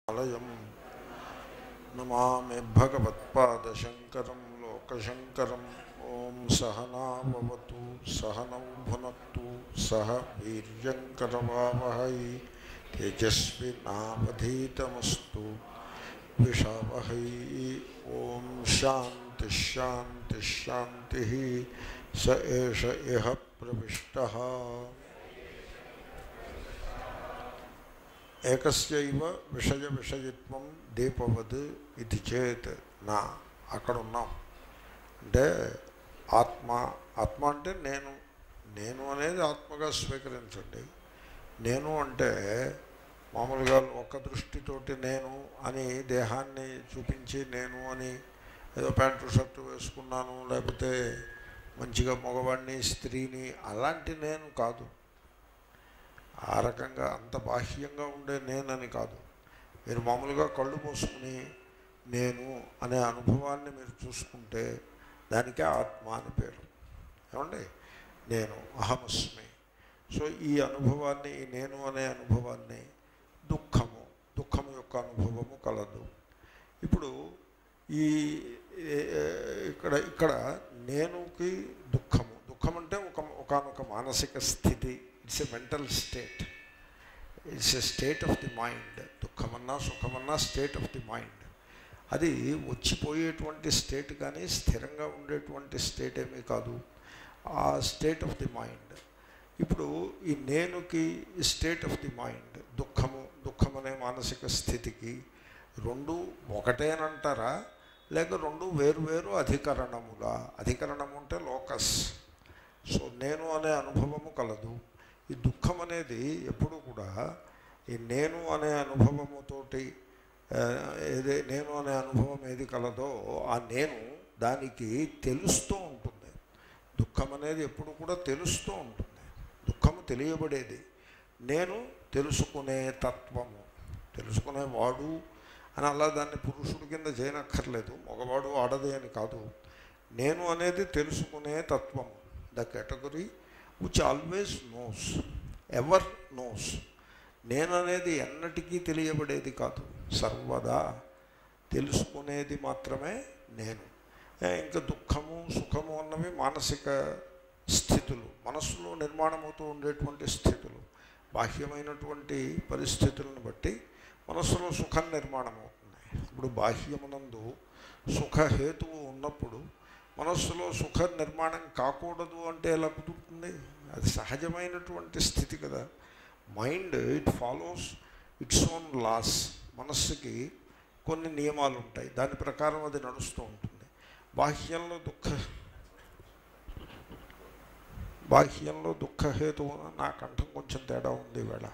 ఆలయం నమామి భగవత్పాదశంకరం లోకశంకరం ఓం సహనావతు సహనౌ భునక్తు సహ వీర్యంకరవావహై తేజస్వినావధీతమస్తు విషావహై ఓం శాంతి శాంతి శాంతి స ఏష ఇహ ప్రవిష్ట ఏకస్యైవ విషయ విషయత్వం దీపవద్ ఇది చేత్ నా అక్కడ ఉన్నాం అంటే ఆత్మ ఆత్మ అంటే నేను నేను అనేది ఆత్మగా స్వీకరించండి నేను అంటే మామూలుగా ఒక దృష్టితోటి నేను అని దేహాన్ని చూపించి నేను అని ఏదో ప్యాంటు షర్టు వేసుకున్నాను లేకపోతే మంచిగా మగవాడిని స్త్రీని అలాంటి నేను కాదు ఆ రకంగా అంత బాహ్యంగా ఉండే నేనని కాదు మీరు మామూలుగా కళ్ళు మూసుకుని నేను అనే అనుభవాన్ని మీరు చూసుకుంటే దానికే ఆత్మ అని పేరు ఏమండి నేను అహమస్మి సో ఈ అనుభవాన్ని ఈ నేను అనే అనుభవాన్ని దుఃఖము దుఃఖము యొక్క అనుభవము కలదు ఇప్పుడు ఈ ఇక్కడ ఇక్కడ నేనుకి దుఃఖము దుఃఖం అంటే ఒక ఒకనొక మానసిక స్థితి it's a mental state it's a state of the mind దుఃఖమన్నా సుఖమన్నా స్టేట్ ఆఫ్ ది మైండ్ అది వచ్చిపోయేటువంటి స్టేట్ కానీ స్థిరంగా ఉండేటువంటి స్టేట్ ఏమీ కాదు ఆ స్టేట్ ఆఫ్ ది మైండ్ ఇప్పుడు ఈ నేనుకి స్టేట్ ఆఫ్ ది మైండ్ దుఃఖము దుఃఖం అనే మానసిక స్థితికి రెండు ఒకటేనంటారా లేక రెండు వేరువేరు అధికరణములా అధికరణము అంటే లోకస్ సో నేను అనే అనుభవము కలదు ఈ దుఃఖం అనేది ఎప్పుడు కూడా ఈ నేను అనే అనుభవముతోటి ఏదే నేను అనే అనుభవం ఏది కలదో ఆ నేను దానికి తెలుస్తూ ఉంటుంది దుఃఖం అనేది ఎప్పుడు కూడా తెలుస్తూ ఉంటుంది దుఃఖము తెలియబడేది నేను తెలుసుకునే తత్వము తెలుసుకునేవాడు అని అలా దాన్ని పురుషుడి కింద చేయనక్కర్లేదు మగవాడు ఆడదే అని కాదు నేను అనేది తెలుసుకునే తత్వము the category which always knows ever knows నేననేది ఎన్నటికీ తెలియబడేది కాదు సర్వదా తెలుసుకునేది మాత్రమే నేను ఇంకా దుఃఖము సుఖము అన్నవి మానసిక స్థితులు మనస్సులో నిర్మాణమవుతూ ఉండేటువంటి స్థితులు బాహ్యమైనటువంటి పరిస్థితులను బట్టి మనస్సులో సుఖం నిర్మాణం అవుతుంది ఇప్పుడు బాహ్యమునందు సుఖహేతువు ఉన్నప్పుడు మనస్సులో సుఖ నిర్మాణం కాకూడదు అంటే ఎలా కుదురుతుంది అది సహజమైనటువంటి స్థితి కదా mind it follows its own laws మనస్సుకి కొన్ని నియమాలు ఉంటాయి దాని ప్రకారం అది నడుస్తూ ఉంటుంది బాహ్యంలో దుఃఖ బాహ్యంలో దుఃఖహేతు నా కంఠం కొంచెం తేడా ఉంది వేళ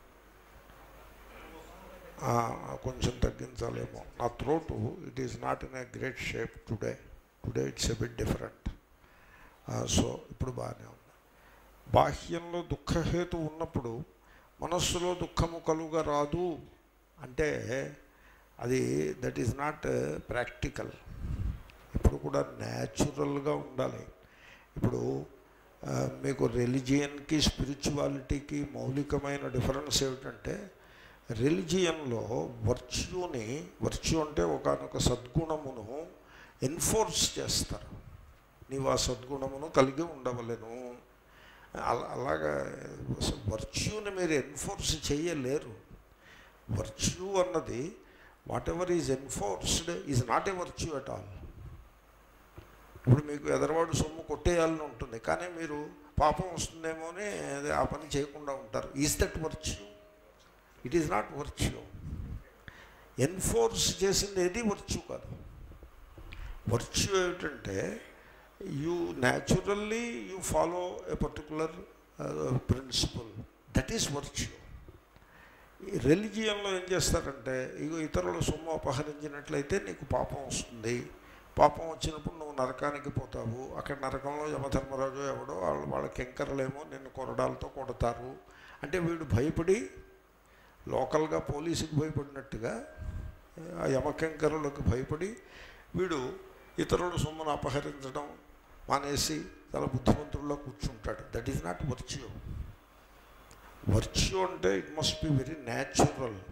కొంచెం తగ్గించాలేమో నా throat it is not in a great shape today today it's a bit different so ఇప్పుడు బాగానే ఉంది బాహ్యంలో దుఃఖహేతు ఉన్నప్పుడు మనస్సులో దుఃఖము కలుగ రాదు అంటే అది దట్ ఈజ్ నాట్ ప్రాక్టికల్ ఇప్పుడు కూడా న్యాచురల్గా ఉండాలి ఇప్పుడు మీకు రిలిజియన్కి స్పిరిచువాలిటీకి మౌలికమైన డిఫరెన్స్ ఏమిటంటే రిలిజియన్లో వర్చ్యూని వర్చ్యూ అంటే ఒకనొక సద్గుణమును ఎన్ఫోర్స్ చేస్తారు నీవు ఆ సద్గుణమును కలిగి ఉండవలను అలా అలాగా వర్చ్యూని మీరు ఎన్ఫోర్స్ చేయలేరు వర్చ్యూ అన్నది whatever is enforced is not a virtue at all ఇప్పుడు మీకు ఎదరవాడు సొమ్ము కొట్టేయాలని ఉంటుంది కానీ మీరు పాపం వస్తుందేమో అని ఆ పని చేయకుండా ఉంటారు is that virtue it is not virtue enforce చేసింది ఏది వర్చ్యూ కాదు వర్చ్యూ ఏమిటంటే you naturally you follow a particular principle that is virtue రెలిజియన్లో ఏం చేస్తారంటే ఇగో ఇతరుల సొమ్ము అపహరించినట్లయితే నీకు పాపం వస్తుంది పాపం వచ్చినప్పుడు నువ్వు నరకానికి పోతావు అక్కడ నరకంలో యమధర్మరాజు ఎవడో వాళ్ళు వాళ్ళ కెంకరలేమో నిన్ను కొరడాలతో కొడతారు అంటే వీడు భయపడి లోకల్గా పోలీసుకి భయపడినట్టుగా ఆ యమకెంకరులకు భయపడి వీడు ఇతరుల సొమ్మును అపహరించడం మానేసి చాలా బుద్ధిమంతుల్లో కూర్చుంటాడు that is not virtue virtue అంటే it must be very natural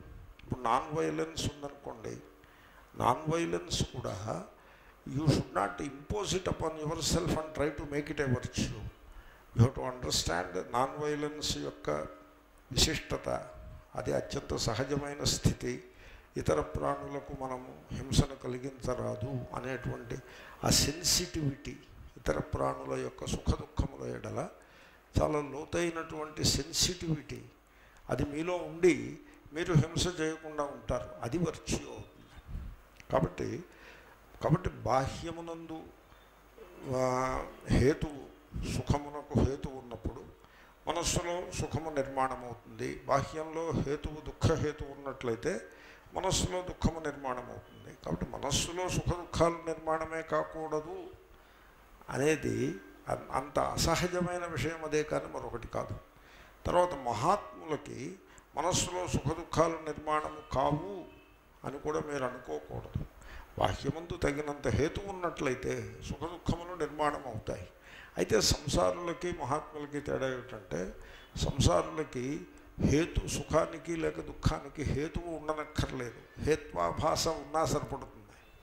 ఇప్పుడు నాన్ వైలెన్స్ ఉందనుకోండి నాన్ వైలెన్స్ కూడా you should not impose it upon yourself and try to make it a virtue you have to understand non violence యొక్క విశిష్టత అది అత్యంత సహజమైన స్థితి ఇతర ప్రాణులకు మనము హింసను కలిగించరాదు అనేటువంటి ఆ సెన్సిటివిటీ ఇతర ప్రాణుల యొక్క సుఖ దుఃఖముల ఎడల చాలా లోతైనటువంటి సెన్సిటివిటీ అది మీలో ఉండి మీరు హింస చేయకుండా ఉంటారు అది వర్చ్యూ అవుతుంది కాబట్టి కాబట్టి బాహ్యమునందు ఆ, హేతువు సుఖమునకు హేతువు ఉన్నప్పుడు మనస్సులో సుఖము నిర్మాణం అవుతుంది బాహ్యంలో హేతువు దుఃఖ హేతువు ఉన్నట్లయితే మనస్సులో దుఃఖము నిర్మాణం అవుతుంది కాబట్టి మనస్సులో సుఖ దుఃఖాలు నిర్మాణమే కాకూడదు అనేది అన్- అంత అసహజమైన విషయం అదే కానీ మరొకటి కాదు తర్వాత మహాత్ములకి మనస్సులో సుఖ దుఃఖాలు నిర్మాణము కావు అని కూడా మీరు అనుకోకూడదు బాహ్యమందు తగినంత హేతు ఉన్నట్లయితే సుఖ దుఃఖములు నిర్మాణం అవుతాయి అయితే సంసారులకి మహాత్ములకి తేడా ఏమిటంటే సంసారులకి హేతు సుఖానికి లేక దుఃఖానికి హేతువు ఉండనక్కర్లేదు హేత్వాభాస ఉన్నా సరిపడుతుంది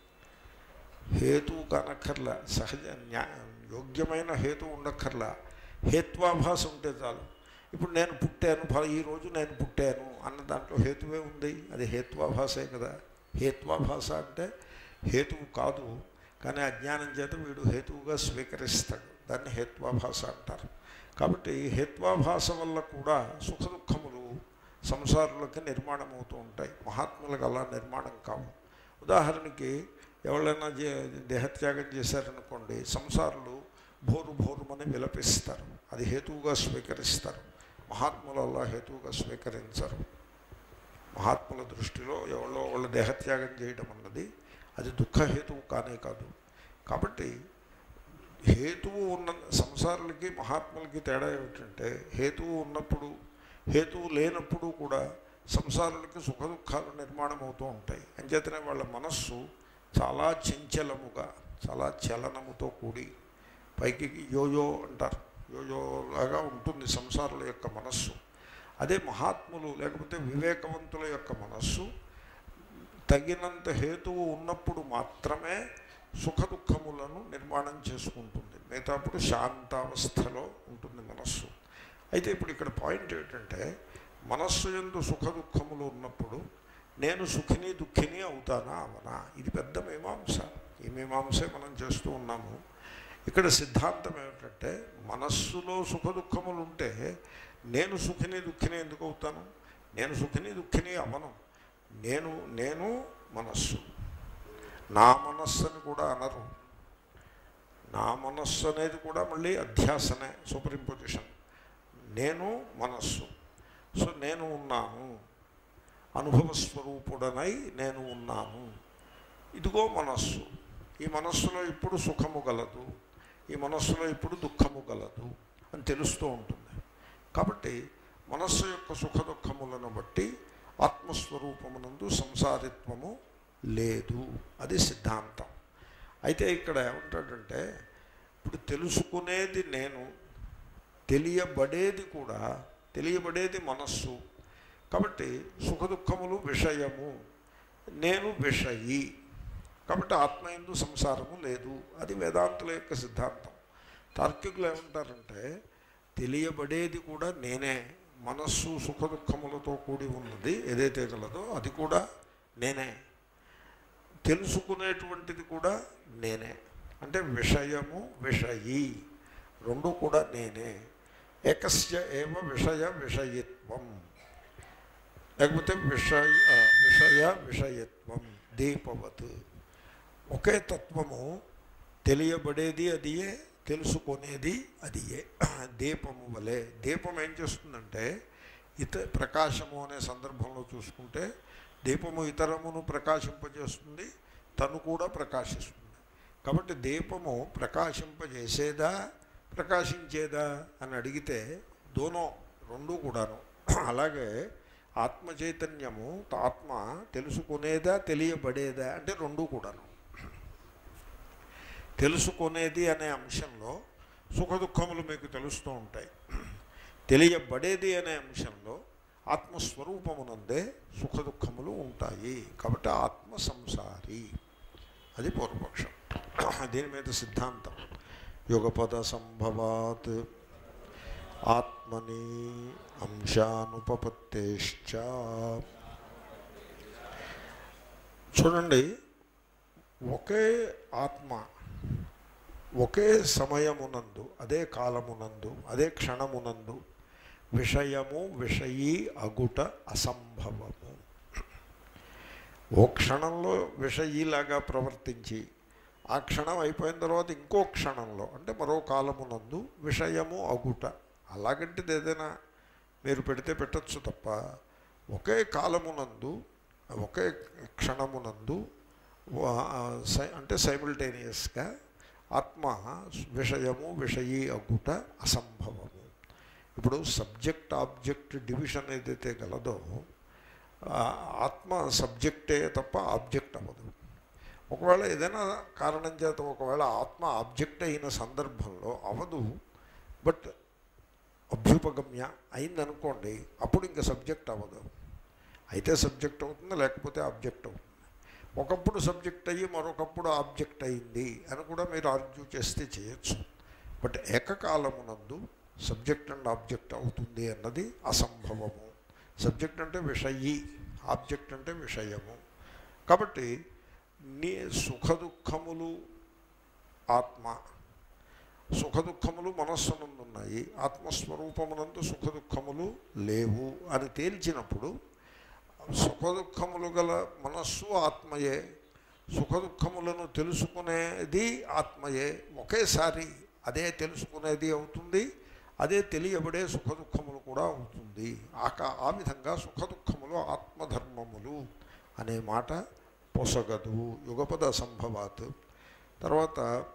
హేతువు కానక్కర్లా సహజ న్యా యోగ్యమైన హేతు ఉండక్కర్లా హేత్వాభాస ఉంటే చాలు ఇప్పుడు నేను పుట్టాను ఫల ఈరోజు నేను పుట్టాను అన్న దాంట్లో హేతువే ఉంది అది హేత్వాభాసే కదా హేత్వాభాస అంటే హేతువు కాదు కానీ అజ్ఞానం చేత వీడు హేతువుగా స్వీకరిస్తాడు దాన్ని హేత్వాభాస అంటారు కాబట్టి హేత్వాభాస వల్ల కూడా సుఖ దుఃఖములు సంసారులకి నిర్మాణం అవుతూ ఉంటాయి మహాత్ములకు అలా నిర్మాణం కావు ఉదాహరణకి ఎవరైనా జే- దేహత్యాగం చేశారనుకోండి సంసారులు భోరు భోరుమని విలపిస్తారు అది హేతువుగా స్వీకరిస్తారు మహాత్ములు అలా హేతువుగా స్వీకరించరు మహాత్ముల దృష్టిలో ఎవరో వాళ్ళ దేహత్యాగం చేయడం అన్నది అది దుఃఖహేతువు కానే కాదు కాబట్టి హేతువు ఉన్న సంసారులకి మహాత్ములకి తేడా ఏమిటంటే హేతువు ఉన్నప్పుడు హేతువు లేనప్పుడు కూడా సంసారులకి సుఖ దుఃఖాలు నిర్మాణం అవుతూ ఉంటాయి అంచేతనే వాళ్ళ మనస్సు చాలా చంచలముగా చాలా చలనముతో కూడి పైకి యోయో అంటారు యోయోలాగా ఉంటుంది సంసారుల యొక్క మనస్సు అదే మహాత్ములు లేకపోతే వివేకవంతుల యొక్క మనస్సు తగినంత హేతువు ఉన్నప్పుడు మాత్రమే సుఖ దుఃఖములను నిర్మాణం చేసుకుంటుంది మిగతాప్పుడు శాంతావస్థలో ఉంటుంది మనస్సు అయితే ఇప్పుడు ఇక్కడ పాయింట్ ఏంటంటే మనస్సు ఎందు సుఖ దుఃఖములు ఉన్నప్పుడు నేను సుఖిని దుఃఖిని అవుతానా అవనా ఇది పెద్ద మీమాంస ఈ మీమాంసే మనం చేస్తూ ఉన్నాము ఇక్కడ సిద్ధాంతం ఏమిటంటే మనస్సులో సుఖ దుఃఖములు ఉంటే నేను సుఖిని దుఃఖిని ఎందుకు అవుతాను నేను సుఖిని దుఃఖిని అవను నేను నేను మనస్సు నా మనస్సు అని కూడా అనరు నా మనస్సు అనేది కూడా మళ్ళీ అధ్యాసనే సూపర్ ఇంపోజిషన్ నేను మనస్సు సో నేను ఉన్నాను అనుభవ స్వరూపుడనై నేను ఉన్నాను ఇదిగో మనస్సు ఈ మనస్సులో ఇప్పుడు సుఖము గలదు ఈ మనస్సులో ఇప్పుడు దుఃఖము గలదు అని తెలుస్తూ ఉంటుంది కాబట్టి మనస్సు యొక్క సుఖ దుఃఖములను బట్టి ఆత్మస్వరూపమునందు సంసారిత్వము లేదు అది సిద్ధాంతం అయితే ఇక్కడ ఏమంటాడంటే ఇప్పుడు తెలుసుకునేది నేను తెలియబడేది కూడా తెలియబడేది మనస్సు కాబట్టి సుఖ దుఃఖములు విషయము నేను విషయి కాబట్టి ఆత్మ ఎందు సంసారము లేదు అది వేదాంతుల యొక్క సిద్ధాంతం తార్కికులు ఏమంటారంటే తెలియబడేది కూడా నేనే మనస్సు సుఖ దుఃఖములతో కూడి ఉన్నది ఏదైతే గలదో అది కూడా నేనే తెలుసుకునేటువంటిది కూడా నేనే అంటే విషయము విషయి రెండు కూడా నేనే ఏకస్య ఏవ విషయ విషయత్వం లేకపోతే విషయ ఆ, విషయ విషయత్వం దీపవత్ ఒకే తత్వము తెలియబడేది అదియే తెలుసుకునేది అదియే దీపము వలె దీపం ఏం చేస్తుందంటే ఇత ప్రకాశము అనే సందర్భంలో చూసుకుంటే దీపము ఇతరమును ప్రకాశింపజేస్తుంది తను కూడా ప్రకాశిస్తుంది కాబట్టి దీపము ప్రకాశింపజేసేదా ప్రకాశించేదా అని అడిగితే దోనో రెండు కూడాను అలాగే ఆత్మ చైతన్యము ఆత్మ తెలుసుకునేదా తెలియబడేదా అంటే రెండు కూడాను తెలుసుకునేది అనే అంశంలో సుఖ దుఃఖములు మీకు తెలుస్తూ ఉంటాయి తెలియబడేది అనే అంశంలో ఆత్మస్వరూపమునందే సుఖ దుఃఖములు ఉంటాయి కాబట్టి ఆత్మ సంసారి అది పూర్వపక్షం దీని మీద సిద్ధాంతం యుగపద సంభవాత్ ఆత్మని అంశానుపపత్తేశ్చ చూడండి ఒకే ఆత్మ ఒకే సమయమునందు అదే కాలమునందు అదే క్షణమునందు విషయము విషయీ అగుట అసంభవము ఓ క్షణంలో విషయీలాగా ప్రవర్తించి ఆ క్షణం అయిపోయిన తర్వాత ఇంకో క్షణంలో అంటే మరో కాలమునందు విషయము అగుట అలాగంటిది ఏదైనా మీరు పెడితే పెట్టచ్చు తప్ప ఒకే కాలమునందు ఒకే క్షణమునందు వా- సై- అంటే సైమిల్టేనియస్గా ఆత్మ విషయము విషయీ అగుట అసంభవము ఇప్పుడు సబ్జెక్ట్ ఆబ్జెక్ట్ డివిజన్ ఏదైతే గలదో ఆ ఆత్మ సబ్జెక్టే తప్ప ఆబ్జెక్ట్ అవ్వదు ఒకవేళ ఏదైనా కారణం చేత ఒకవేళ ఆత్మ ఆబ్జెక్ట్ అయిన సందర్భంలో అవదు బట్ అభ్యుపగమ్య అయిందనుకోండి అప్పుడు ఇంకా సబ్జెక్ట్ అవ్వదు అయితే సబ్జెక్ట్ అవుతుంది లేకపోతే ఆబ్జెక్ట్ అవుతుంది ఒకప్పుడు సబ్జెక్ట్ అయ్యి మరొకప్పుడు ఆబ్జెక్ట్ అయింది అని కూడా మీరు ఆర్గ్యూ చేస్తే చేయొచ్చు బట్ ఏకకాలమునందు సబ్జెక్ట్ అండ్ ఆబ్జెక్ట్ అవుతుంది అన్నది అసంభవము సబ్జెక్ట్ అంటే విషయీ ఆబ్జెక్ట్ అంటే విషయము కాబట్టి నీ సుఖ దుఃఖములు ఆత్మ సుఖ దుఃఖములు మనస్సునందున్నాయి ఆత్మస్వరూపమునందు సుఖ దుఃఖములు లేవు అని తేల్చినప్పుడు సుఖ దుఃఖములు గల మనస్సు ఆత్మయే సుఖ దుఃఖములను తెలుసుకునేది ఆత్మయే ఒకేసారి అదే తెలుసుకునేది అవుతుంది అదే తెలియబడే సుఖ దుఃఖములు కూడా అవుతుంది ఆ కా- ఆ విధంగా సుఖ దుఃఖములు ఆత్మధర్మములు అనే మాట పొసగదు యుగపద సంభవాత్ తర్వాత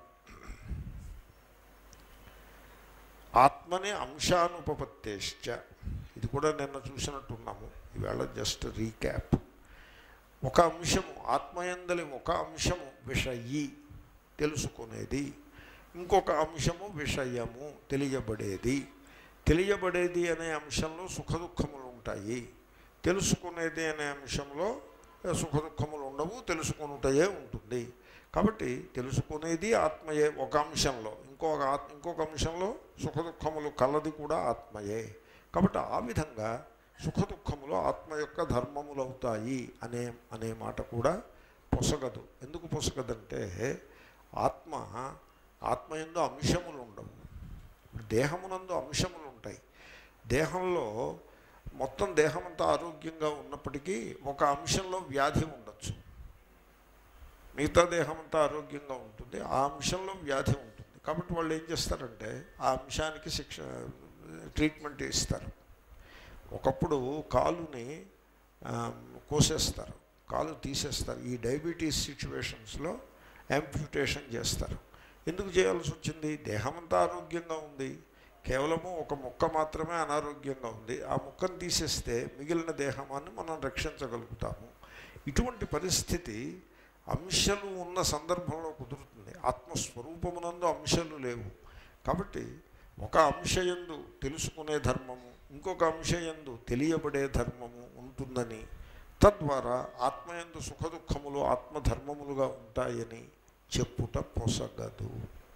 ఆత్మని అంశానుపపత్తేశ్చ ఇది కూడా నిన్న చూసినట్టున్నాము ఈవేళ జస్ట్ రీక్యాప్ ఒక అంశము ఆత్మయందలి ఒక అంశము విషయి తెలుసుకునేది ఇంకొక అంశము విషయము తెలియబడేది తెలియబడేది అనే అంశంలో సుఖ దుఃఖములు ఉంటాయి తెలుసుకునేది అనే అంశంలో సుఖ దుఃఖములు ఉండవు తెలుసుకునుటయే ఉంటుంది కాబట్టి తెలుసుకునేది ఆత్మయే ఒక అంశంలో ఇంకొక ఆత్- ఇంకొక అంశంలో సుఖ దుఃఖములు కలది కూడా ఆత్మయే కాబట్టి ఆ విధంగా సుఖ దుఃఖములు ఆత్మ యొక్క ధర్మములు అవుతాయి అనే అనే మాట కూడా పొసగదు ఎందుకు పొసగదంటే ఆత్మ ఆత్మయందు అంశములు ఉండవు దేహమునందు అంశములు ఉంటాయి దేహంలో మొత్తం దేహమంతా ఆరోగ్యంగా ఉన్నప్పటికీ ఒక అంశంలో వ్యాధి ఉండొచ్చు మిగతా దేహం అంతా ఆరోగ్యంగా ఉంటుంది ఆ అంశంలో వ్యాధి ఉంటుంది కాబట్టి వాళ్ళు ఏం చేస్తారంటే ఆ అంశానికి శిక్ష ట్రీట్మెంట్ ఇస్తారు ఒకప్పుడు కాలుని ఆ, కోసేస్తారు కాలు తీసేస్తారు ఈ డయాబెటీస్ సిచ్యువేషన్స్లో యాంప్యూటేషన్ చేస్తారు ఎందుకు చేయాల్సి వచ్చింది దేహమంతా ఆరోగ్యంగా ఉంది కేవలము ఒక ముక్క మాత్రమే అనారోగ్యంగా ఉంది ఆ ముక్కను తీసేస్తే మిగిలిన దేహమాన్ని మనం రక్షించగలుగుతాము ఇటువంటి పరిస్థితి అంశాలు ఉన్న సందర్భంలో కుదురుతుంది ఆత్మస్వరూపమునందు అంశాలు లేవు కాబట్టి ఒక అంశయందు తెలుసుకునే ధర్మము ఇంకొక అంశయందు తెలియబడే ధర్మము ఉంటుందని తద్వారా ఆత్మయందు సుఖ దుఃఖములు ఆత్మధర్మములుగా ఉంటాయని చెప్పుట పొసగదు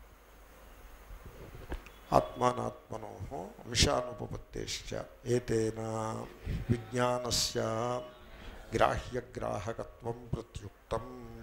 ఆత్మానాత్మనో అంశానుపపత్తేశ్చ ఏతేన విజ్ఞానస్య గ్రాహ్యగ్రాహకత్వం ప్రత్యుక్తం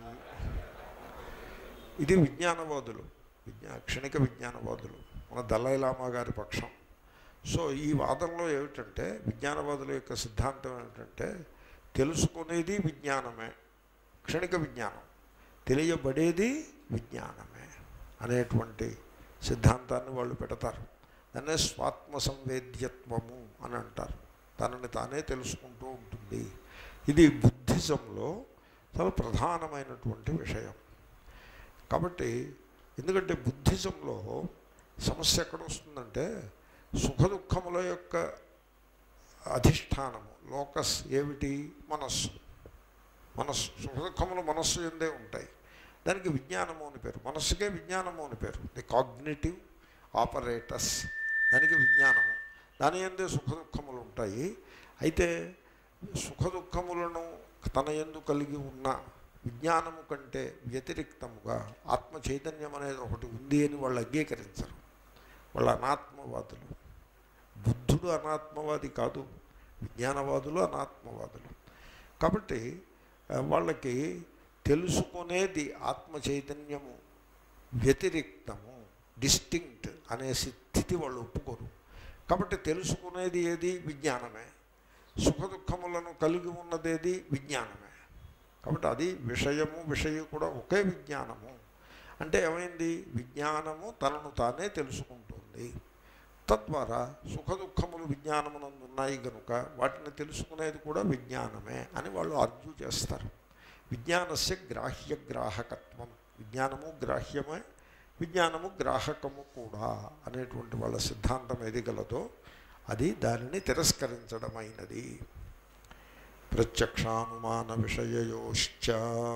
ఇది విజ్ఞానవాదులు విజ్ఞా క్షణిక విజ్ఞానవాదులు మన దలై లామా గారి పక్షం సో ఈ వాదంలో ఏమిటంటే విజ్ఞానవాదుల యొక్క సిద్ధాంతం ఏమిటంటే తెలుసుకునేది విజ్ఞానమే క్షణిక విజ్ఞానం తెలియబడేది విజ్ఞానమే అనేటువంటి సిద్ధాంతాన్ని వాళ్ళు పెడతారు దాన్నే స్వాత్మ సంవేద్యత్వము అని అంటారు తనని తానే తెలుసుకుంటూ ఉంటుంది ఇది బుద్ధిజంలో చాలా ప్రధానమైనటువంటి విషయం కాబట్టి ఎందుకంటే బుద్ధిజంలో సమస్య ఎక్కడ వస్తుందంటే సుఖ దుఃఖముల యొక్క అధిష్టానము లోకస్ ఏమిటి మనస్సు మనస్సు సుఖ దుఃఖములు మనస్సు ఎందే ఉంటాయి దానికి విజ్ఞానము అని పేరు మనస్సుకే విజ్ఞానము అని పేరు ది కాగ్నేటివ్ ఆపరేటర్స్ దానికి విజ్ఞానము దాని ఎందే సుఖ దుఃఖములు ఉంటాయి అయితే సుఖ దుఃఖములను తన ఎందు కలిగి ఉన్న విజ్ఞానము కంటే వ్యతిరిక్తముగా ఆత్మ చైతన్యం అనేది ఒకటి ఉంది అని వాళ్ళు అంగీకరించరు వాళ్ళు అనాత్మవాదులు బుద్ధుడు అనాత్మవాది కాదు విజ్ఞానవాదులు అనాత్మవాదులు కాబట్టి ఆ, వాళ్ళకి తెలుసుకునేది ఆత్మ చైతన్యము వ్యతిరిక్తము డిస్టింక్ట్ అనే స్థితి వాళ్ళు ఒప్పుకోరు కాబట్టి తెలుసుకునేది ఏది విజ్ఞానమే సుఖ దుఃఖములను కలిగి ఉన్నదేది విజ్ఞానమే కాబట్టి అది విషయము విషయం కూడా ఒకే విజ్ఞానము అంటే ఏమైంది విజ్ఞానము తనను తానే తెలుసుకుంటుంది తద్వారా సుఖ దుఃఖములు విజ్ఞానమునందు ఉన్నాయి కనుక వాటిని తెలుసుకునేది కూడా విజ్ఞానమే అని వాళ్ళు ఆర్గ్యూ చేస్తారు విజ్ఞానస్య గ్రాహ్య గ్రాహకత్వం విజ్ఞానము గ్రాహ్యమే విజ్ఞానము గ్రాహకము కూడా అనేటువంటి వాళ్ళ సిద్ధాంతం ఏది గలదో అది దానిని తిరస్కరించడమైనది ప్రత్యక్షానుమాన విషయయోశ్చ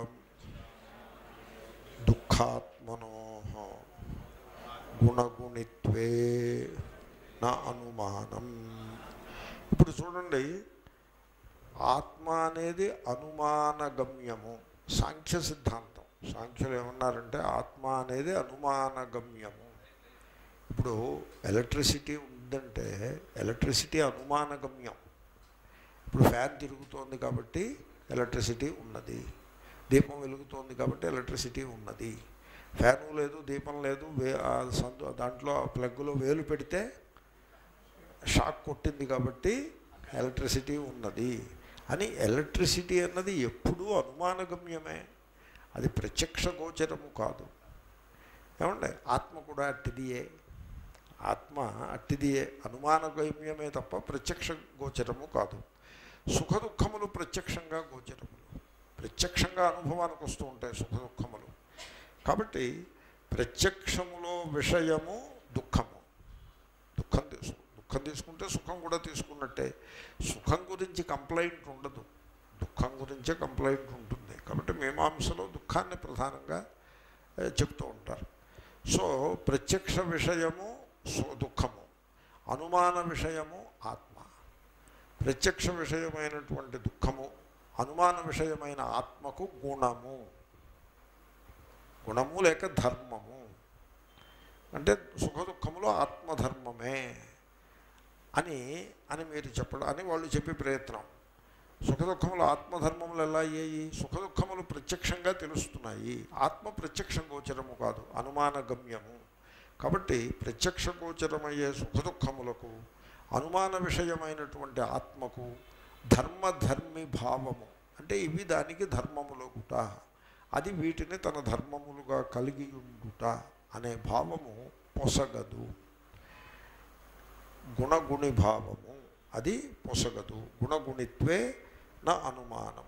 దుఃఖాత్మనో గుణగుణిత్వే నా అనుమానం ఇప్పుడు చూడండి ఆత్మ అనేది అనుమానగమ్యము సాంఖ్య సిద్ధాంతం సాంఖ్యులు ఏమన్నారంటే ఆత్మ అనేది అనుమానగమ్యము ఇప్పుడు ఎలక్ట్రిసిటీ ఉందంటే ఎలక్ట్రిసిటీ అనుమానగమ్యం ఇప్పుడు ఫ్యాన్ తిరుగుతోంది కాబట్టి ఎలక్ట్రిసిటీ ఉన్నది దీపం వెలుగుతోంది కాబట్టి ఎలక్ట్రిసిటీ ఉన్నది ఫ్యాను లేదు దీపం లేదు వే ఆ సందు దాంట్లో ఆ ప్లగ్లో వేలు పెడితే షాక్ కొట్టింది కాబట్టి ఎలక్ట్రిసిటీ ఉన్నది అని ఎలక్ట్రిసిటీ అన్నది ఎప్పుడూ అనుమానగమ్యమే అది ప్రత్యక్ష గోచరము కాదు ఏమండి ఆత్మ కూడా అట్టిదియే ఆత్మ అట్టిదియే అనుమానగమ్యమే తప్ప ప్రత్యక్ష గోచరము కాదు సుఖ దుఃఖములు ప్రత్యక్షంగా గోచరములు ప్రత్యక్షంగా అనుభవానికి వస్తూ ఉంటాయి సుఖ దుఃఖములు కాబట్టి ప్రత్యక్షములో విషయము దుఃఖము దుఃఖం తీసుకు దుఃఖం తీసుకుంటే సుఖం కూడా తీసుకున్నట్టే సుఖం గురించి కంప్లైంట్ ఉండదు దుఃఖం గురించే కంప్లైంట్ ఉంటుంది కాబట్టి మీమాంసలో దుఃఖాన్ని ప్రధానంగా ఏ, చెప్తూ ఉంటారు సో ప్రత్యక్ష విషయము సు- దుఃఖము అనుమాన విషయము ఆత్మ ప్రత్యక్ష విషయమైనటువంటి దుఃఖము అనుమాన విషయమైన ఆత్మకు గుణము గుణము లేక ధర్మము అంటే సుఖ దుఃఖములో ఆత్మధర్మమే అని అని మీరు చెప్పడం అని వాళ్ళు చెప్పే ప్రయత్నం సుఖ దుఃఖములు ఆత్మధర్మములు ఎలా అయ్యాయి సుఖ దుఃఖములు ప్రత్యక్షంగా తెలుస్తున్నాయి ఆత్మ ప్రత్యక్ష గోచరము కాదు అనుమాన గమ్యము కాబట్టి ప్రత్యక్ష గోచరమయ్యే సుఖ దుఃఖములకు అనుమాన విషయమైనటువంటి ఆత్మకు ధర్మధర్మి భావము అంటే ఇవి దానికి ధర్మములగుట అది వీటిని తన ధర్మములుగా కలిగి ఉండుట అనే భావము పొసగదు గుణగుణి భావము అది పొసగదు గుణగుణిత్వే నా అనుమానం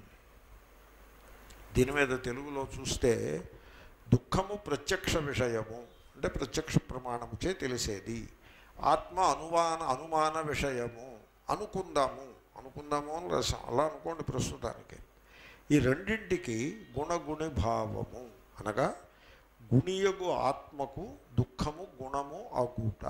దీని మీద తెలుగులో చూస్తే దుఃఖము ప్రత్యక్ష విషయము అంటే ప్రత్యక్ష ప్రమాణముచే తెలిసేది ఆత్మ అనుమాన అనుమాన విషయము అనుకుందాము అనుకుందాము అని రసం అలా అనుకోండి ప్రస్తుతానికి ఈ రెండింటికి గుణగుణి భావము అనగా గుణియగు ఆత్మకు దుఃఖము గుణము అగుట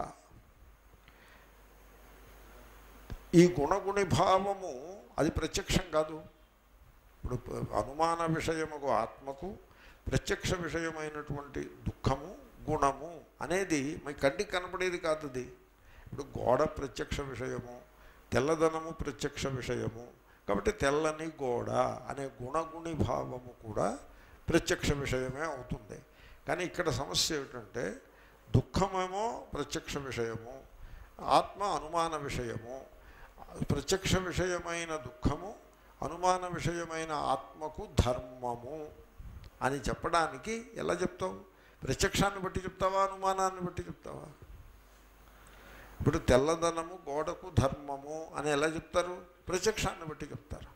ఈ గుణగుణి భావము అది ప్రత్యక్షం కాదు ఇప్పుడు ప- అనుమాన విషయముకు ఆత్మకు ప్రత్యక్ష విషయమైనటువంటి దుఃఖము గుణము అనేది మీ కంటికి కనపడేది కాదు అది ఇప్పుడు గోడ ప్రత్యక్ష విషయము తెల్లదనము ప్రత్యక్ష విషయము కాబట్టి తెల్లని గోడ అనే గుణగుణి భావము కూడా ప్రత్యక్ష విషయమే అవుతుంది కానీ ఇక్కడ సమస్య ఏమిటంటే దుఃఖమేమో ప్రత్యక్ష విషయము ఆత్మ అనుమాన విషయము ప్రత్యక్ష విషయమైన దుఃఖము అనుమాన విషయమైన ఆత్మకు ధర్మము అని చెప్పడానికి ఎలా చెప్తావు ప్రత్యక్షాన్ని బట్టి చెప్తావా అనుమానాన్ని బట్టి చెప్తావా ఇప్పుడు తెల్లదనము గోడకు ధర్మము అని ఎలా చెప్తారు ప్రత్యక్షాన్ని బట్టి చెప్తారు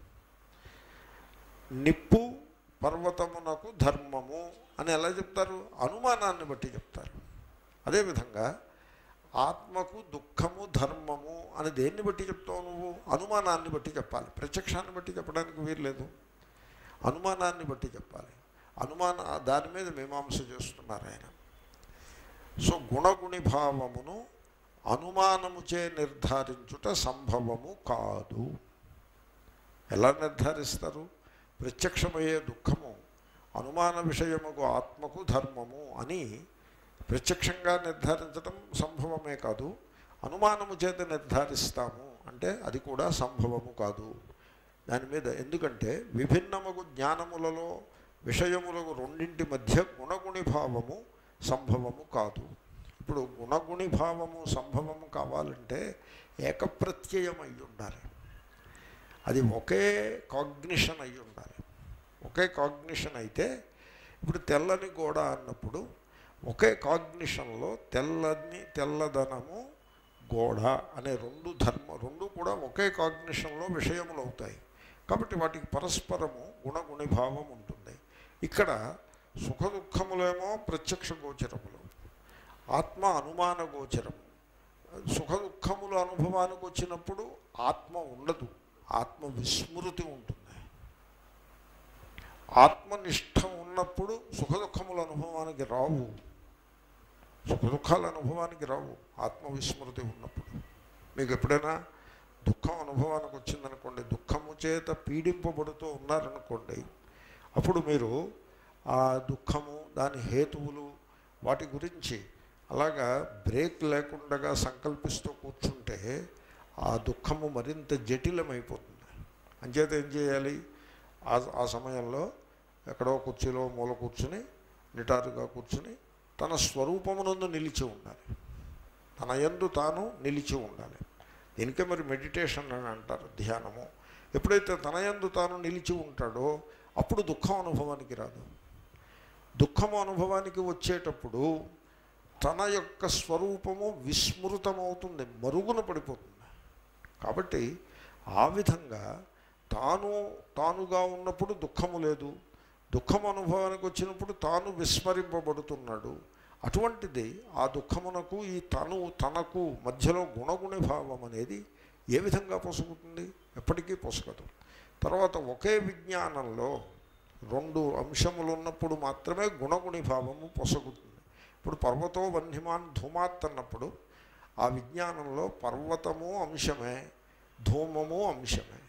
నిప్పు పర్వతమునకు ధర్మము అని ఎలా చెప్తారు అనుమానాన్ని బట్టి చెప్తారు అదేవిధంగా ఆత్మకు దుఃఖము ధర్మము అని దేన్ని బట్టి చెప్తావు నువ్వు అనుమానాన్ని బట్టి చెప్పాలి ప్రత్యక్షాన్ని బట్టి చెప్పడానికి వీల్లేదు అనుమానాన్ని బట్టి చెప్పాలి అనుమాన దాని మీద మీమాంస చేస్తున్నారు ఆయన సో గుణగుణి భావమును అనుమానముచే నిర్ధారించుట సంభవము కాదు ఎలా నిర్ధారిస్తారు ప్రత్యక్షమయ్యే దుఃఖము అనుమాన విషయముకు ఆత్మకు ధర్మము అని ప్రత్యక్షంగా నిర్ధారించడం సంభవమే కాదు అనుమానము చేత నిర్ధారిస్తాము అంటే అది కూడా సంభవము కాదు దాని మీద ఎందుకంటే విభిన్నముగు జ్ఞానములలో విషయములకు రెండింటి మధ్య గుణగుణి భావము సంభవము కాదు ఇప్పుడు గుణగుణి భావము సంభవము కావాలంటే ఏకప్రత్యయం అయి ఉండాలి అది ఒకే కాగ్నిషన్ అయి ఉండాలి ఒకే కాగ్నిషన్ అయితే ఇప్పుడు తెల్లని గోడ అన్నప్పుడు ఒకే కాగ్నిషన్లో తెల్లని తెల్లదనము గోడ అనే రెండు ధర్మ రెండు కూడా ఒకే కాగ్నిషన్లో విషయములు అవుతాయి కాబట్టి వాటికి పరస్పరము గుణగుణి భావం ఉంటుంది ఇక్కడ సుఖ దుఃఖములేమో ప్రత్యక్ష గోచరములు ఆత్మ అనుమాన గోచరము సుఖ దుఃఖముల అనుభవానికి వచ్చినప్పుడు ఆత్మ ఉండదు ఆత్మ విస్మృతి ఉంటుంది ఆత్మనిష్ట ఉన్నప్పుడు సుఖ దుఃఖముల అనుభవానికి రావు సుఖ దుఃఖాల అనుభవానికి రావు ఆత్మ విస్మృతి ఉన్నప్పుడు మీకు ఎప్పుడైనా దుఃఖం అనుభవానికి వచ్చిందనుకోండి దుఃఖము చేత పీడింపబడుతూ ఉన్నారనుకోండి అప్పుడు మీరు ఆ దుఃఖము దాని హేతువులు వాటి గురించి అలాగా బ్రేక్ లేకుండా సంకల్పిస్తూ కూర్చుంటే ఆ దుఃఖము మరింత జటిలమైపోతుంది అంచేత ఏం చేయాలి ఆ ఆ సమయంలో ఎక్కడో కుర్చీలో మూల కూర్చుని నిటారుగా కూర్చుని తన స్వరూపమునందు నిలిచి ఉండాలి తన యందు తాను నిలిచి ఉండాలి దీనికే మరి మెడిటేషన్ అని అంటారు ధ్యానము ఎప్పుడైతే తన యందు తాను నిలిచి ఉంటాడో అప్పుడు దుఃఖం అనుభవానికి రాదు దుఃఖము అనుభవానికి వచ్చేటప్పుడు తన యొక్క స్వరూపము విస్మృతమవుతుంది మరుగున పడిపోతుంది కాబట్టి ఆ విధంగా తాను తానుగా ఉన్నప్పుడు దుఃఖము లేదు దుఃఖం అనుభవానికి వచ్చినప్పుడు తాను విస్మరింపబడుతున్నాడు అటువంటిది ఆ దుఃఖమునకు ఈ తను తనకు మధ్యలో గుణగుణి భావం అనేది ఏ విధంగా పొసుగుతుంది ఎప్పటికీ పొసగదు తర్వాత ఒకే విజ్ఞానంలో రెండు అంశములు ఉన్నప్పుడు మాత్రమే గుణగుణి భావము పొసగుతుంది ఇప్పుడు పర్వతో వన్హిమాన్ ధూమాత్ అన్నప్పుడు ఆ విజ్ఞానంలో పర్వతము అంశమే ధూమము అంశమే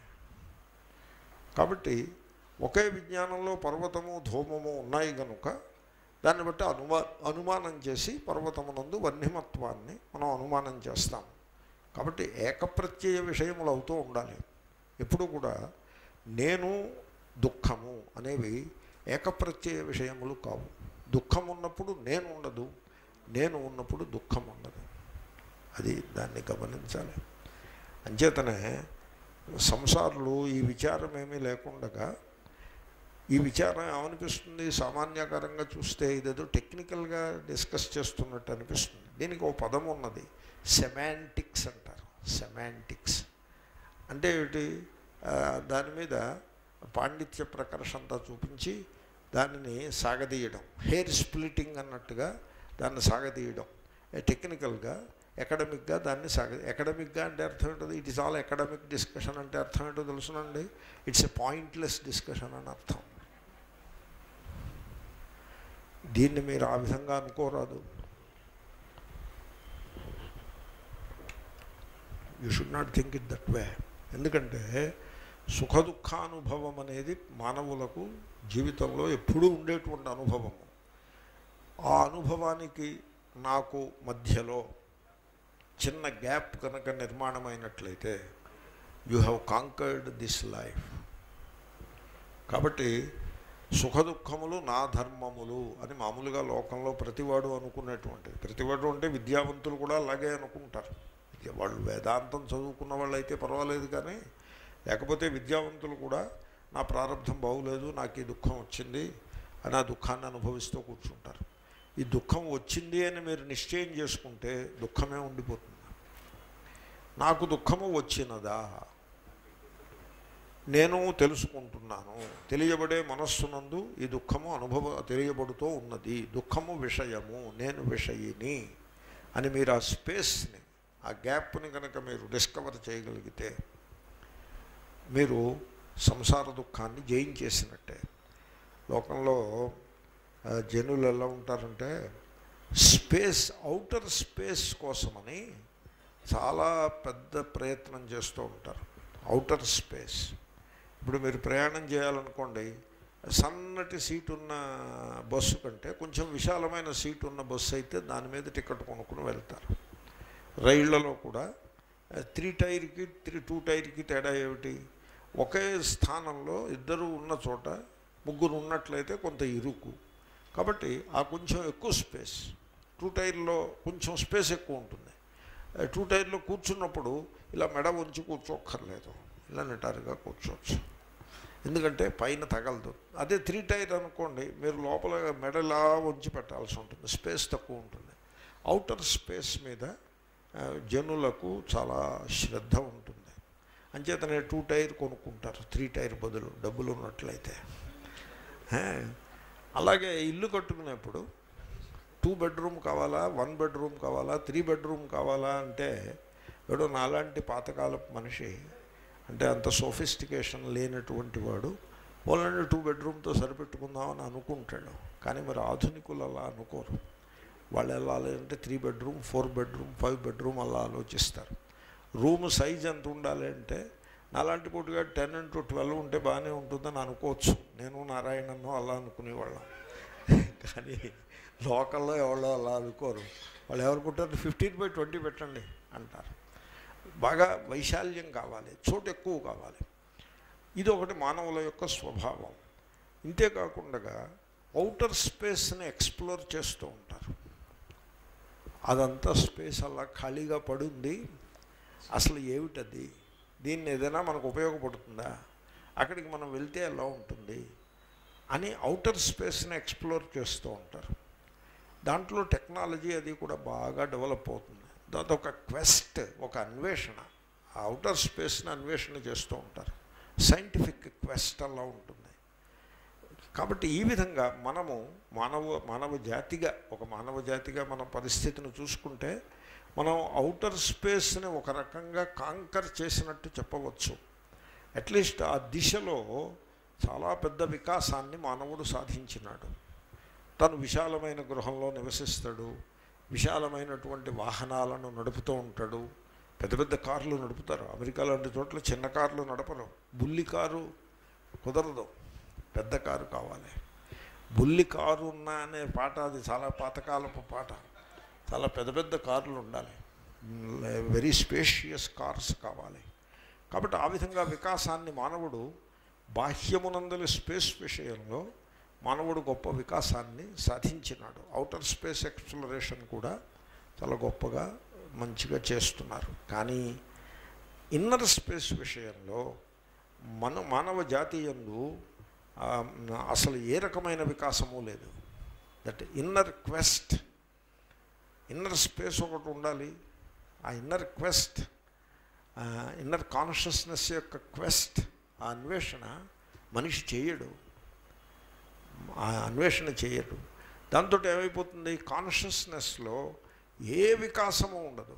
కాబట్టి ఒకే విజ్ఞానంలో పర్వతము ధూమము ఉన్నాయి కనుక దాన్ని బట్టి అనుమా అనుమానం చేసి పర్వతమునందు వన్హిమత్వాన్ని మనం అనుమానం చేస్తాం కాబట్టి ఏకప్రత్యయ విషయములు అవుతూ ఉండాలి ఎప్పుడు కూడా నేను దుఃఖము అనేవి ఏకప్రత్యయ విషయములు కావు దుఃఖం ఉన్నప్పుడు నేను ఉండదు నేను ఉన్నప్పుడు దుఃఖం ఉండదు అది దాన్ని గమనించాలి అంచేతనే సంసారులు ఈ విచారం ఏమీ లేకుండగా ఈ విచారం ఏమనిపిస్తుంది సామాన్యకరంగా చూస్తే ఇదేదో టెక్నికల్గా డిస్కస్ చేస్తున్నట్టు అనిపిస్తుంది దీనికి ఒక పదం ఉన్నది సెమాంటిక్స్ అంటారు సెమాంటిక్స్ అంటే ఏమిటి ఆ, దాని మీద పాండిత్య ప్రకర్ష అంతా చూపించి దానిని సాగదీయడం హెయిర్ స్ప్లిట్టింగ్ అన్నట్టుగా దాన్ని సాగదీయడం టెక్నికల్గా ఎకడమిక్గా దాన్ని సాగ ఎకడమిక్గా అంటే అర్థం ఏంటది it is all academic discussion అంటే అర్థం ఏంటో తెలుసునండి ఇట్స్ ఎ పాయింట్లెస్ డిస్కషన్ అని అర్థం దీన్ని మీరు ఆ విధంగా అనుకోరాదు you should not think it that way ఎందుకంటే సుఖ దుఃఖానుభవం అనేది మానవులకు జీవితంలో ఎప్పుడూ ఉండేటువంటి అనుభవము ఆ అనుభవానికి నాకు మధ్యలో చిన్న గ్యాప్ కనుక నిర్మాణమైనట్లయితే you have conquered this life కాబట్టి సుఖ దుఃఖములు నా ధర్మములు అని మామూలుగా లోకంలో ప్రతివాడు అనుకునేటువంటిది ప్రతివాడు అంటే విద్యావంతులు కూడా అలాగే అనుకుంటారు ఇక వాళ్ళు వేదాంతం చదువుకున్న వాళ్ళు అయితే పర్వాలేదు కానీ లేకపోతే విద్యావంతులు కూడా నా ప్రారంభం బాగులేదు నాకు ఈ దుఃఖం వచ్చింది అని ఆ దుఃఖాన్ని అనుభవిస్తూ కూర్చుంటారు ఈ దుఃఖం వచ్చింది అని మీరు నిశ్చయం చేసుకుంటే దుఃఖమే ఉండిపోతుంది నాకు దుఃఖము వచ్చినదా నేను తెలుసుకుంటున్నాను తెలియబడే మనస్సునందు ఈ దుఃఖము అనుభవ తెలియబడుతూ ఉన్నది దుఃఖము విషయము నేను విషయిని అని మీరు ఆ స్పేస్ని ఆ గ్యాప్ని కనుక మీరు డిస్కవర్ చేయగలిగితే మీరు సంసార దుఃఖాన్ని జయించేసినట్టే లోకంలో ఆ, జనులు ఎలా ఉంటారంటే స్పేస్ అవుటర్ స్పేస్ కోసమని చాలా పెద్ద ప్రయత్నం చేస్తూ ఉంటారు అవుటర్ స్పేస్ ఇప్పుడు మీరు ప్రయాణం చేయాలనుకోండి సన్నటి సీటు ఉన్న బస్సు కంటే కొంచెం విశాలమైన సీటు ఉన్న బస్సు అయితే దాని మీద టికెట్ కొనుక్కుని వెళ్తారు రైళ్లలో కూడా త్రీ టైర్కి త్రీ టూ టైర్కి తేడా ఏమిటి ఒకే స్థానంలో ఇద్దరు ఉన్న చోట ముగ్గురు ఉన్నట్లయితే కొంత ఇరుకు కాబట్టి ఆ కొంచెం ఎక్కువ స్పేస్ టూ టైర్లో కొంచెం స్పేస్ ఎక్కువ ఉంటుంది టూ టైర్లో కూర్చున్నప్పుడు ఇలా మెడ ఉంచి కూర్చోక్కర్లేదు ఇలా నిటారుగా కూర్చోవచ్చు ఎందుకంటే పైన తగలదు అదే త్రీ టైర్ అనుకోండి మీరు లోపల మెడలా ఉంచి పెట్టాల్సి ఉంటుంది స్పేస్ తక్కువ ఉంటుంది అవుటర్ స్పేస్ మీద ఆ, జనులకు చాలా శ్రద్ధ ఉంటుంది అంచేతనే టూ టైర్ కొనుక్కుంటారు త్రీ టైర్ బదులు డబ్బులు ఉన్నట్లయితే హే, అలాగే ఇల్లు కట్టుకునేప్పుడు టూ బెడ్రూమ్ కావాలా వన్ బెడ్రూమ్ కావాలా త్రీ బెడ్రూమ్ కావాలా అంటే ఏడో నాలాంటి పాతకాలపు మనిషి అంటే అంత సోఫిస్టికేషన్ లేనటువంటి వాడు వాళ్ళని టూ బెడ్రూమ్తో సరిపెట్టుకుందామని అనుకుంటాడు కానీ మరి ఆధునికులు అలా అనుకోరు వాళ్ళు ఎలా అంటే three bedroom four bedroom five bedroom అలా ఆలోచిస్తారు రూమ్ సైజ్ ఎంత ఉండాలి అంటే నాలాంటి పూటగా టెన్ ఇంటూ ట్వెల్వ్ ఉంటే బాగానే ఉంటుందని అనుకోవచ్చు నేను నారాయణను అలా అనుకునేవాళ్ళం కానీ లోకల్లో ఎవరో అలా అనుకోరు వాళ్ళు ఎవరుకుంటారు ఫిఫ్టీన్ బై ట్వంటీ పెట్టండి అంటారు బాగా వైశాల్యం కావాలి చోటు ఎక్కువ కావాలి ఇది ఒకటి మానవుల యొక్క స్వభావం ఇంతే కాకుండా అవుటర్ స్పేస్ని ఎక్స్ప్లోర్ చేస్తూ ఉంటారు అదంతా స్పేస్ అలా ఖాళీగా పడుంది అసలు ఏమిటది దీన్ని ఏదైనా మనకు ఉపయోగపడుతుందా అక్కడికి మనం వెళ్తే ఎలా ఉంటుంది అని అవుటర్ స్పేస్ని ఎక్స్ప్లోర్ చేస్తూ ఉంటారు దాంట్లో టెక్నాలజీ అది కూడా బాగా డెవలప్ అవుతుంది దాంతో ఒక క్వెస్ట్ ఒక అన్వేషణ ఆ అవుటర్ స్పేస్ని అన్వేషణ చేస్తూ ఉంటారు సైంటిఫిక్ క్వెస్ట్ అలా ఉంటుంది కాబట్టి ఈ విధంగా మనము మానవ మానవ జాతిగా ఒక మానవ జాతిగా మన పరిస్థితిని చూసుకుంటే మనం అవుటర్ స్పేస్ని ఒక రకంగా కాంకర్ చేసినట్టు చెప్పవచ్చు అట్లీస్ట్ ఆ దిశలో చాలా పెద్ద వికాసాన్ని మానవుడు సాధించినాడు తను విశాలమైన గృహంలో నివసిస్తాడు విశాలమైనటువంటి వాహనాలను నడుపుతూ ఉంటాడు పెద్ద పెద్ద కార్లు నడుపుతారు అమెరికా లాంటి చోట్ల చిన్న కార్లు నడపరు బుల్లి కారు కుదరదు పెద్ద కారు కావాలి బుల్లి కారు ఉన్నా అనే పాట అది చాలా పాతకాలపు పాట చాలా పెద్ద పెద్ద కార్లు ఉండాలి వెరీ స్పేషియస్ కార్స్ కావాలి కాబట్టి ఆ విధంగా వికాసాన్ని మానవుడు బాహ్యమునందలి స్పేస్ విషయంలో మానవుడు గొప్ప వికాసాన్ని సాధించినాడు అవుటర్ స్పేస్ ఎక్స్ప్లోరేషన్ కూడా చాలా గొప్పగా మంచిగా చేస్తున్నారు కానీ ఇన్నర్ స్పేస్ విషయంలో మన మానవ జాతీయందు ఆ, అసలు ఏ రకమైన వికాసము లేదు that inner quest inner space ఒకటి ఉండాలి ఆ ఇన్నర్ క్వెస్ట్ ఇన్నర్ కాన్షియస్నెస్ యొక్క క్వెస్ట్ ఆ అన్వేషణ మనిషి చేయడు ఆ అన్వేషణ చేయడు దాంతో ఏమైపోతుంది కాన్షియస్నెస్లో ఏ వికాసము ఉండదు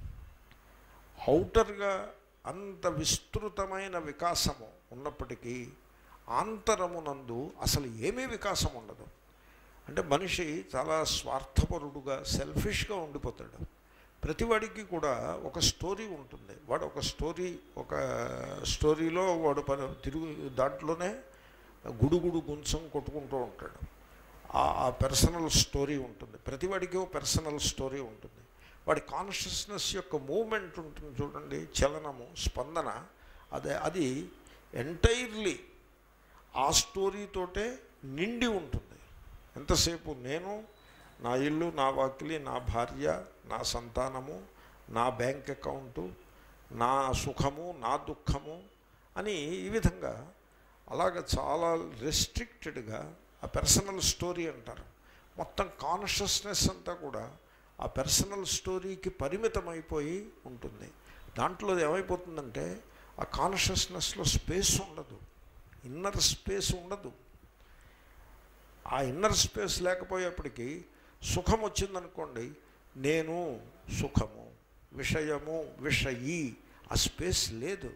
అవుటర్గా అంత విస్తృతమైన వికాసము ఉన్నప్పటికీ ఆంతరమునందు అసలు ఏమీ వికాసం ఉండదు అంటే మనిషి చాలా స్వార్థపరుడుగా సెల్ఫిష్గా ఉండిపోతాడు ప్రతివాడికి కూడా ఒక స్టోరీ ఉంటుంది వాడు ఒక స్టోరీ ఒక స్టోరీలో వాడు పని తిరుగు దాంట్లోనే గుడుగుడు గుంసం కొట్టుకుంటూ ఉంటాడు ఆ- ఆ పర్సనల్ స్టోరీ ఉంటుంది ప్రతివాడికి ఓ పర్సనల్ స్టోరీ ఉంటుంది వాడి కాన్షియస్నెస్ యొక్క మూమెంట్ ఉంటుంది చూడండి చలనము స్పందన అదే అది ఎంటైర్లీ ఆ స్టోరీతోటే నిండి ఉంటుంది ఎంతసేపు నేను నా ఇల్లు నా వాకిలి నా భార్య నా సంతానము నా బ్యాంక్ అకౌంటు నా సుఖము నా దుఃఖము అని ఈ విధంగా అలాగ చాలా రెస్ట్రిక్టెడ్గా ఆ పర్సనల్ స్టోరీ అంటారు మొత్తం కాన్షియస్నెస్ అంతా కూడా ఆ పర్సనల్ స్టోరీకి పరిమితమైపోయి ఉంటుంది దాంట్లో ఏమైపోతుందంటే ఆ కాన్షియస్నెస్లో స్పేస్ ఉండదు ఇన్నర్ స్పేస్ ఉండదు ఆ ఇన్నర్ స్పేస్ లేకపోయేప్పటికీ సుఖం వచ్చిందనుకోండి నేను సుఖము విషయము విషయి ఆ స్పేస్ లేదు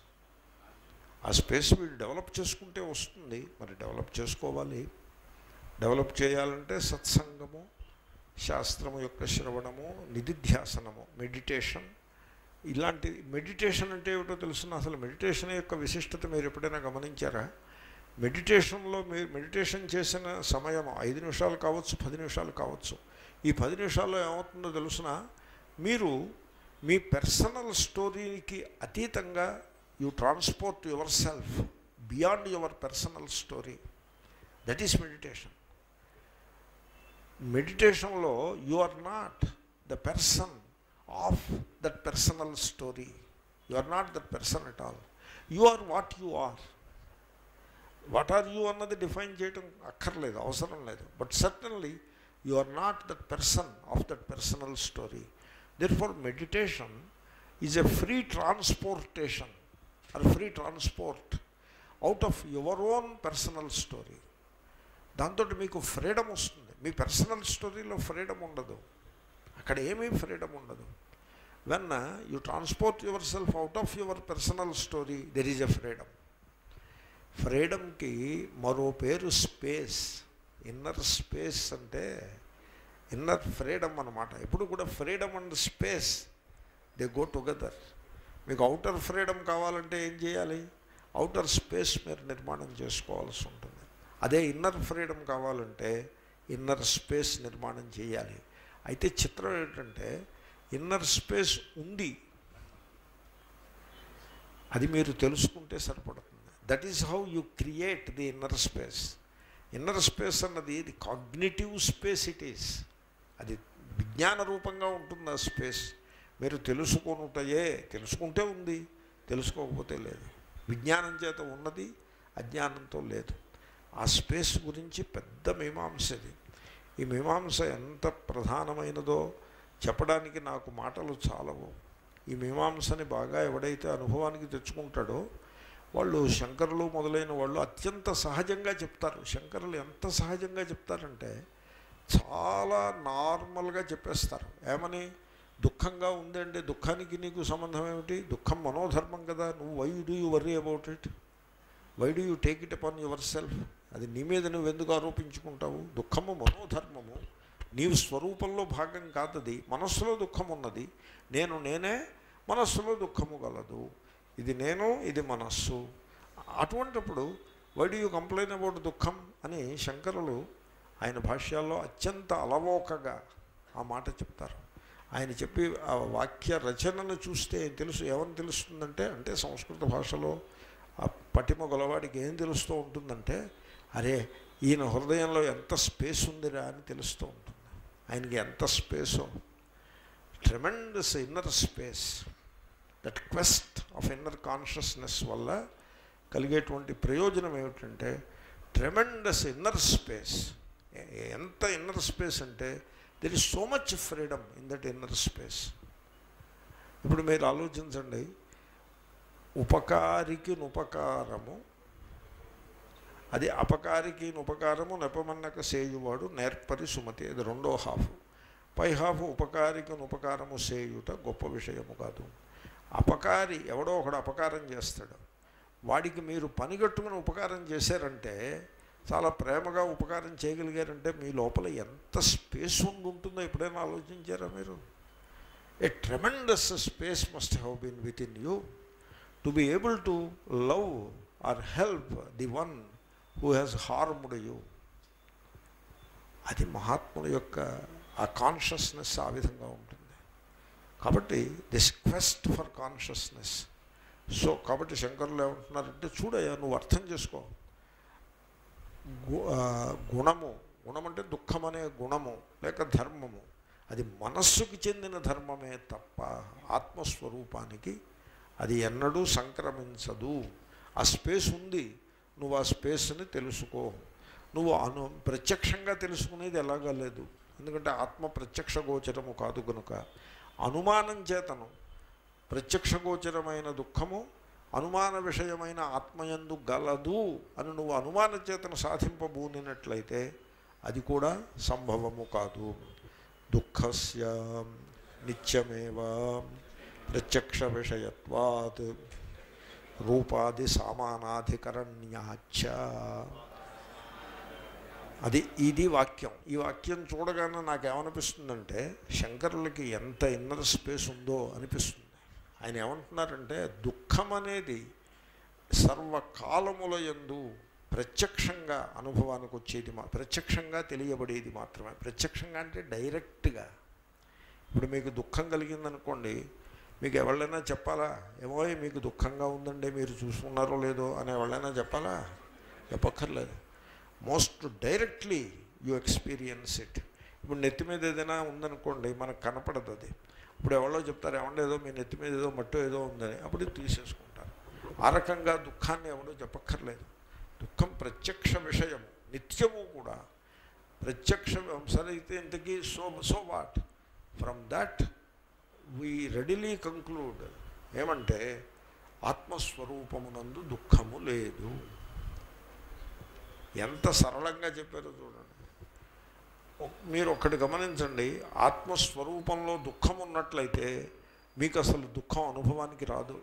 ఆ స్పేస్ వీళ్ళు డెవలప్ చేసుకుంటే వస్తుంది మరి డెవలప్ చేసుకోవాలి డెవలప్ చేయాలంటే సత్సంగము శాస్త్రము యొక్క శ్రవణము నిధిధ్యాసనము మెడిటేషన్ ఇలాంటి మెడిటేషన్ అంటే ఏమిటో తెలుసున్న అసలు మెడిటేషన్ యొక్క విశిష్టత మీరు ఎప్పుడైనా గమనించారా మెడిటేషన్లో మీరు మెడిటేషన్ చేసిన సమయం ఐదు నిమిషాలు కావచ్చు పది నిమిషాలు కావచ్చు ఈ పది నిమిషాల్లో ఏమవుతుందో తెలుసిన మీరు మీ పర్సనల్ స్టోరీకి అతీతంగా you transport yourself beyond your personal story that is meditation మెడిటేషన్లో you are not the person of that personal story you are not that person at all you are what you are what are you అన్నది define చేయటం అక్కర్లేదు అవసరం లేదు but certainly you are not that person of that personal story therefore meditation is a free transportation or free transport out of your own personal story దాంతో మీకు freedom వస్తుంది మీ personal స్టోరీలో freedom ఉండదు అక్కడ ఏమీ ఫ్రీడమ్ ఉండదు when you transport yourself out of your personal story there is a freedom ఫ్రీడమ్కి మరో పేరు స్పేస్ ఇన్నర్ స్పేస్ అంటే ఇన్నర్ ఫ్రీడమ్ అనమాట ఎప్పుడు కూడా freedom and space they go together మీకు అవుటర్ ఫ్రీడమ్ కావాలంటే ఏం చేయాలి అవుటర్ స్పేస్ మీరు నిర్మాణం చేసుకోవాల్సి ఉంటుంది అదే ఇన్నర్ ఫ్రీడమ్ కావాలంటే ఇన్నర్ స్పేస్ నిర్మాణం చేయాలి అయితే చిత్రం ఏంటంటే ఇన్నర్ స్పేస్ ఉంది అది మీరు తెలుసుకుంటే సరిపడుతుంది that is how you create the inner space inner space అన్నది ఇది కాగ్నిటివ్ స్పేస్ ఇట్ ఈస్ అది విజ్ఞాన రూపంగా ఉంటుంది ఆ స్పేస్ మీరు తెలుసుకొనుటయే తెలుసుకుంటే ఉంది తెలుసుకోకపోతే లేదు విజ్ఞానం చేత ఉన్నది అజ్ఞానంతో లేదు ఆ స్పేస్ గురించి పెద్ద మీమాంస ఇది ఈ మీమాంస ఎంత ప్రధానమైనదో చెప్పడానికి నాకు మాటలు చాలవు ఈ మీమాంసని బాగా ఎవడైతే అనుభవానికి తెచ్చుకుంటాడో వాళ్ళు శంకరులు మొదలైన వాళ్ళు అత్యంత సహజంగా చెప్తారు శంకరులు ఎంత సహజంగా చెప్తారంటే చాలా నార్మల్గా చెప్పేస్తారు ఏమని దుఃఖంగా ఉందండి దుఃఖానికి నీకు సంబంధం ఏమిటి దుఃఖం మనోధర్మం కదా నువ్వు why do you worry about it why do you take it upon yourself అది నీ మీద నువ్వు ఎందుకు ఆరోపించుకుంటావు దుఃఖము మనోధర్మము నీవు స్వరూపంలో భాగం కాదది మనస్సులో దుఃఖం ఉన్నది నేను నేనే మనస్సులో దుఃఖము గలదు ఇది నేను ఇది మనస్సు అటువంటిప్పుడు why do you complain about దుఃఖం అని శంకరులు ఆయన భాష్యాల్లో అత్యంత అలవోకగా ఆ మాట చెప్తారు ఆయన చెప్పి ఆ వాక్య రచనను చూస్తే తెలుసు ఏమని తెలుస్తుందంటే అంటే సంస్కృత భాషలో ఆ పటిమ గలవాడికి ఏం తెలుస్తూ ఉంటుందంటే అరే ఈయన హృదయంలో ఎంత స్పేస్ ఉందిరా అని తెలుస్తూ ఉంటుంది ఆయనకి ఎంత స్పేసో tremendous inner space that quest of inner consciousness వల్ల కలిగేటువంటి ప్రయోజనం ఏమిటంటే ట్రెమెండస్ ఇన్నర్ స్పేస్ ఎంత ఇన్నర్ స్పేస్ అంటే there is so much freedom in that inner space ఇప్పుడు మీరు ఆలోచించండి ఉపకారికి ఉపకారము అది అపకారికి ఉపకారము నెపమన్నక సేయువాడు నేర్పరి సుమతి అది రెండో హాఫ్ పై హాఫ్ ఉపకారికి ఉపకారము సేయుట గొప్ప విషయము కాదు అపకారి ఎవడో ఒకడు అపకారం చేస్తాడు వాడికి మీరు పనిగట్టుకుని ఉపకారం చేశారంటే చాలా ప్రేమగా ఉపకారం చేయగలిగారంటే మీ లోపల ఎంత స్పేస్ ఉండి ఉంటుందో ఎప్పుడైనా ఆలోచించారా మీరు a tremendous space must have been within you to be able to love or help the one who has harmed you అది మహాత్ముల యొక్క ఆ కాన్షియస్నెస్ ఆ విధంగా ఉంటుంది కాబట్టి this quest for consciousness so కాబట్టి శంకరులు ఏమంటున్నారంటే చూడయ్యా నువ్వు అర్థం చేసుకో గు గుణము గుణం అంటే దుఃఖం అనే గుణము లేక ధర్మము అది మనస్సుకి చెందిన ధర్మమే తప్ప ఆత్మస్వరూపానికి అది ఎన్నడూ సంక్రమించదు ఆ స్పేస్ ఉంది నువ్వు ఆ స్పేస్ని తెలుసుకో నువ్వు అను ప్రత్యక్షంగా తెలుసుకునేది ఎలాగా లేదు ఎందుకంటే ఆత్మ ప్రత్యక్ష గోచరము కాదు కనుక అనుమానం చేతను ప్రత్యక్ష గోచరమైన దుఃఖము అనుమాన విషయమైన ఆత్మయందు గలదు అని నువ్వు అనుమాన చేతను సాధింపబూనినట్లయితే అది కూడా సంభవము కాదు దుఃఖస్య నిత్యమేవ ప్రత్యక్ష విషయత్వాత్ రూపాది సామానాధికరణ్యాచ అది ఇది వాక్యం ఈ వాక్యం చూడగానే నాకేమనిపిస్తుందంటే శంకరులకి ఎంత ఇన్నర్ స్పేస్ ఉందో అనిపిస్తుంది ఆయన ఏమంటున్నారంటే దుఃఖం అనేది సర్వకాలముల యందు ప్రత్యక్షంగా అనుభవానికి వచ్చేది మా ప్రత్యక్షంగా తెలియబడేది మాత్రమే ప్రత్యక్షంగా అంటే డైరెక్ట్గా ఇప్పుడు మీకు దుఃఖం కలిగిందనుకోండి మీకు ఎవరైనా చెప్పాలా ఏమో మీకు దుఃఖంగా ఉందండి మీరు చూసుకున్నారో లేదో అని ఎవరైనా చెప్పాలా చెప్పక్కర్లేదు most directly you experience it ఇప్పుడు నెత్తి మీద ఏదైనా ఉందనుకోండి మనకు కనపడదు అది ఇప్పుడు ఎవరో చెప్తారు ఏమంటే ఏదో మీ నెత్తి మీద ఏదో మట్టో ఏదో ఉందని అప్పుడు తీసేసుకుంటారు ఆ రకంగా దుఃఖాన్ని ఎవడో చెప్పక్కర్లేదు దుఃఖం ప్రత్యక్ష విషయము నిత్యము కూడా ప్రత్యక్ష సరే అయితే ఇంతకీ so so what from that we readily conclude ఏమంటే ఆత్మస్వరూపమునందు దుఃఖము లేదు ఎంత సరళంగా చెప్పారో చూడండి ఒక్- మీరు ఒక్కటి గమనించండి ఆత్మస్వరూపంలో దుఃఖం ఉన్నట్లయితే మీకు అసలు దుఃఖం అనుభవానికి రాదు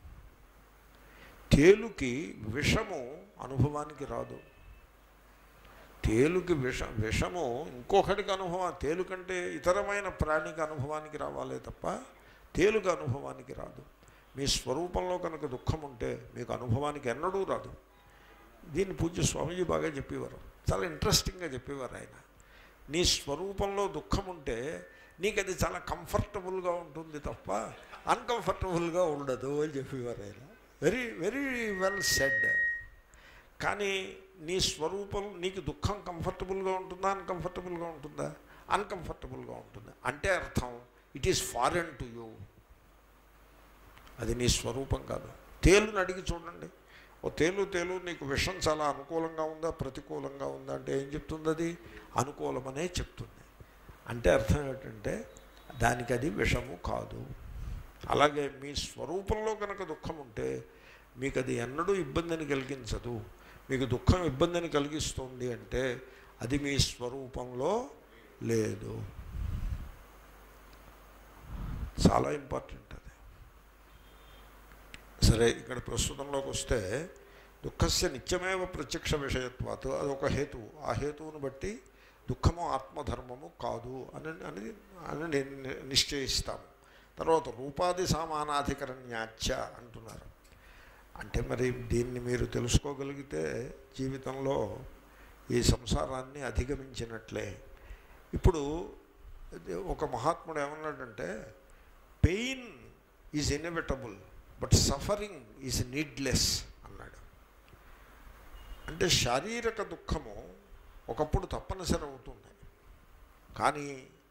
తేలుకి విషము అనుభవానికి రాదు తేలుకి విష విషము ఇంకొకటికి అనుభవం తేలుకంటే ఇతరమైన ప్రాణికి అనుభవానికి రావాలే తప్ప తేలుక అనుభవానికి రాదు మీ స్వరూపంలో కనుక దుఃఖం ఉంటే మీకు అనుభవానికి ఎన్నడూ రాదు దీన్ని పూజ్య స్వామీజీ బాగా చెప్పేవారు చాలా ఇంట్రెస్టింగ్గా చెప్పేవారు ఆయన నీ స్వరూపంలో దుఃఖం ఉంటే నీకు అది చాలా కంఫర్టబుల్గా ఉంటుంది తప్ప అన్కంఫర్టబుల్గా ఉండదు అని చెప్పేవారు ఆయన వెరీ వెరీ వెల్ సెడ్ కానీ నీ స్వరూపం నీకు దుఃఖం కంఫర్టబుల్గా ఉంటుందా అన్కంఫర్టబుల్గా ఉంటుందా అన్కంఫర్టబుల్గా ఉంటుంది అంటే అర్థం it is foreign to you అది నీ స్వరూపం కాదు తేలుని అడిగి చూడండి ఓ తేలు తేలు నీకు విషం చాలా అనుకూలంగా ఉందా ప్రతికూలంగా ఉందా అంటే ఏం చెప్తుంది అది అనుకూలమనే చెప్తుంది అంటే అర్థం ఏంటంటే దానికి అది విషము కాదు అలాగే మీ స్వరూపంలో కనుక దుఃఖం ఉంటే మీకు అది ఎన్నడూ ఇబ్బందిని కలిగించదు మీకు దుఃఖం ఇబ్బందిని కలిగిస్తుంది అంటే అది మీ స్వరూపంలో లేదు చాలా ఇంపార్టెంట్ అది సరే ఇక్కడ ప్రస్తుతంలోకి వస్తే దుఃఖస్య నిత్యమేవ ప్రత్యక్ష విషయత్వాత్ అదొక హేతువు ఆ హేతువును బట్టి దుఃఖము ఆత్మధర్మము కాదు అని అని అని ని- నిశ్చయిస్తాము తర్వాత రూపాది సామానాధికరణ్యాచ్య అంటున్నారు అంటే మరి దీన్ని మీరు తెలుసుకోగలిగితే జీవితంలో ఈ సంసారాన్ని అధిగమించినట్లే ఇప్పుడు ఇది ఒక మహాత్ముడు ఏమన్నాడంటే pain is inevitable but suffering is needless అన్నాడు అంటే శారీరక దుఃఖము ఒకప్పుడు తప్పనిసరి అవుతుంది కానీ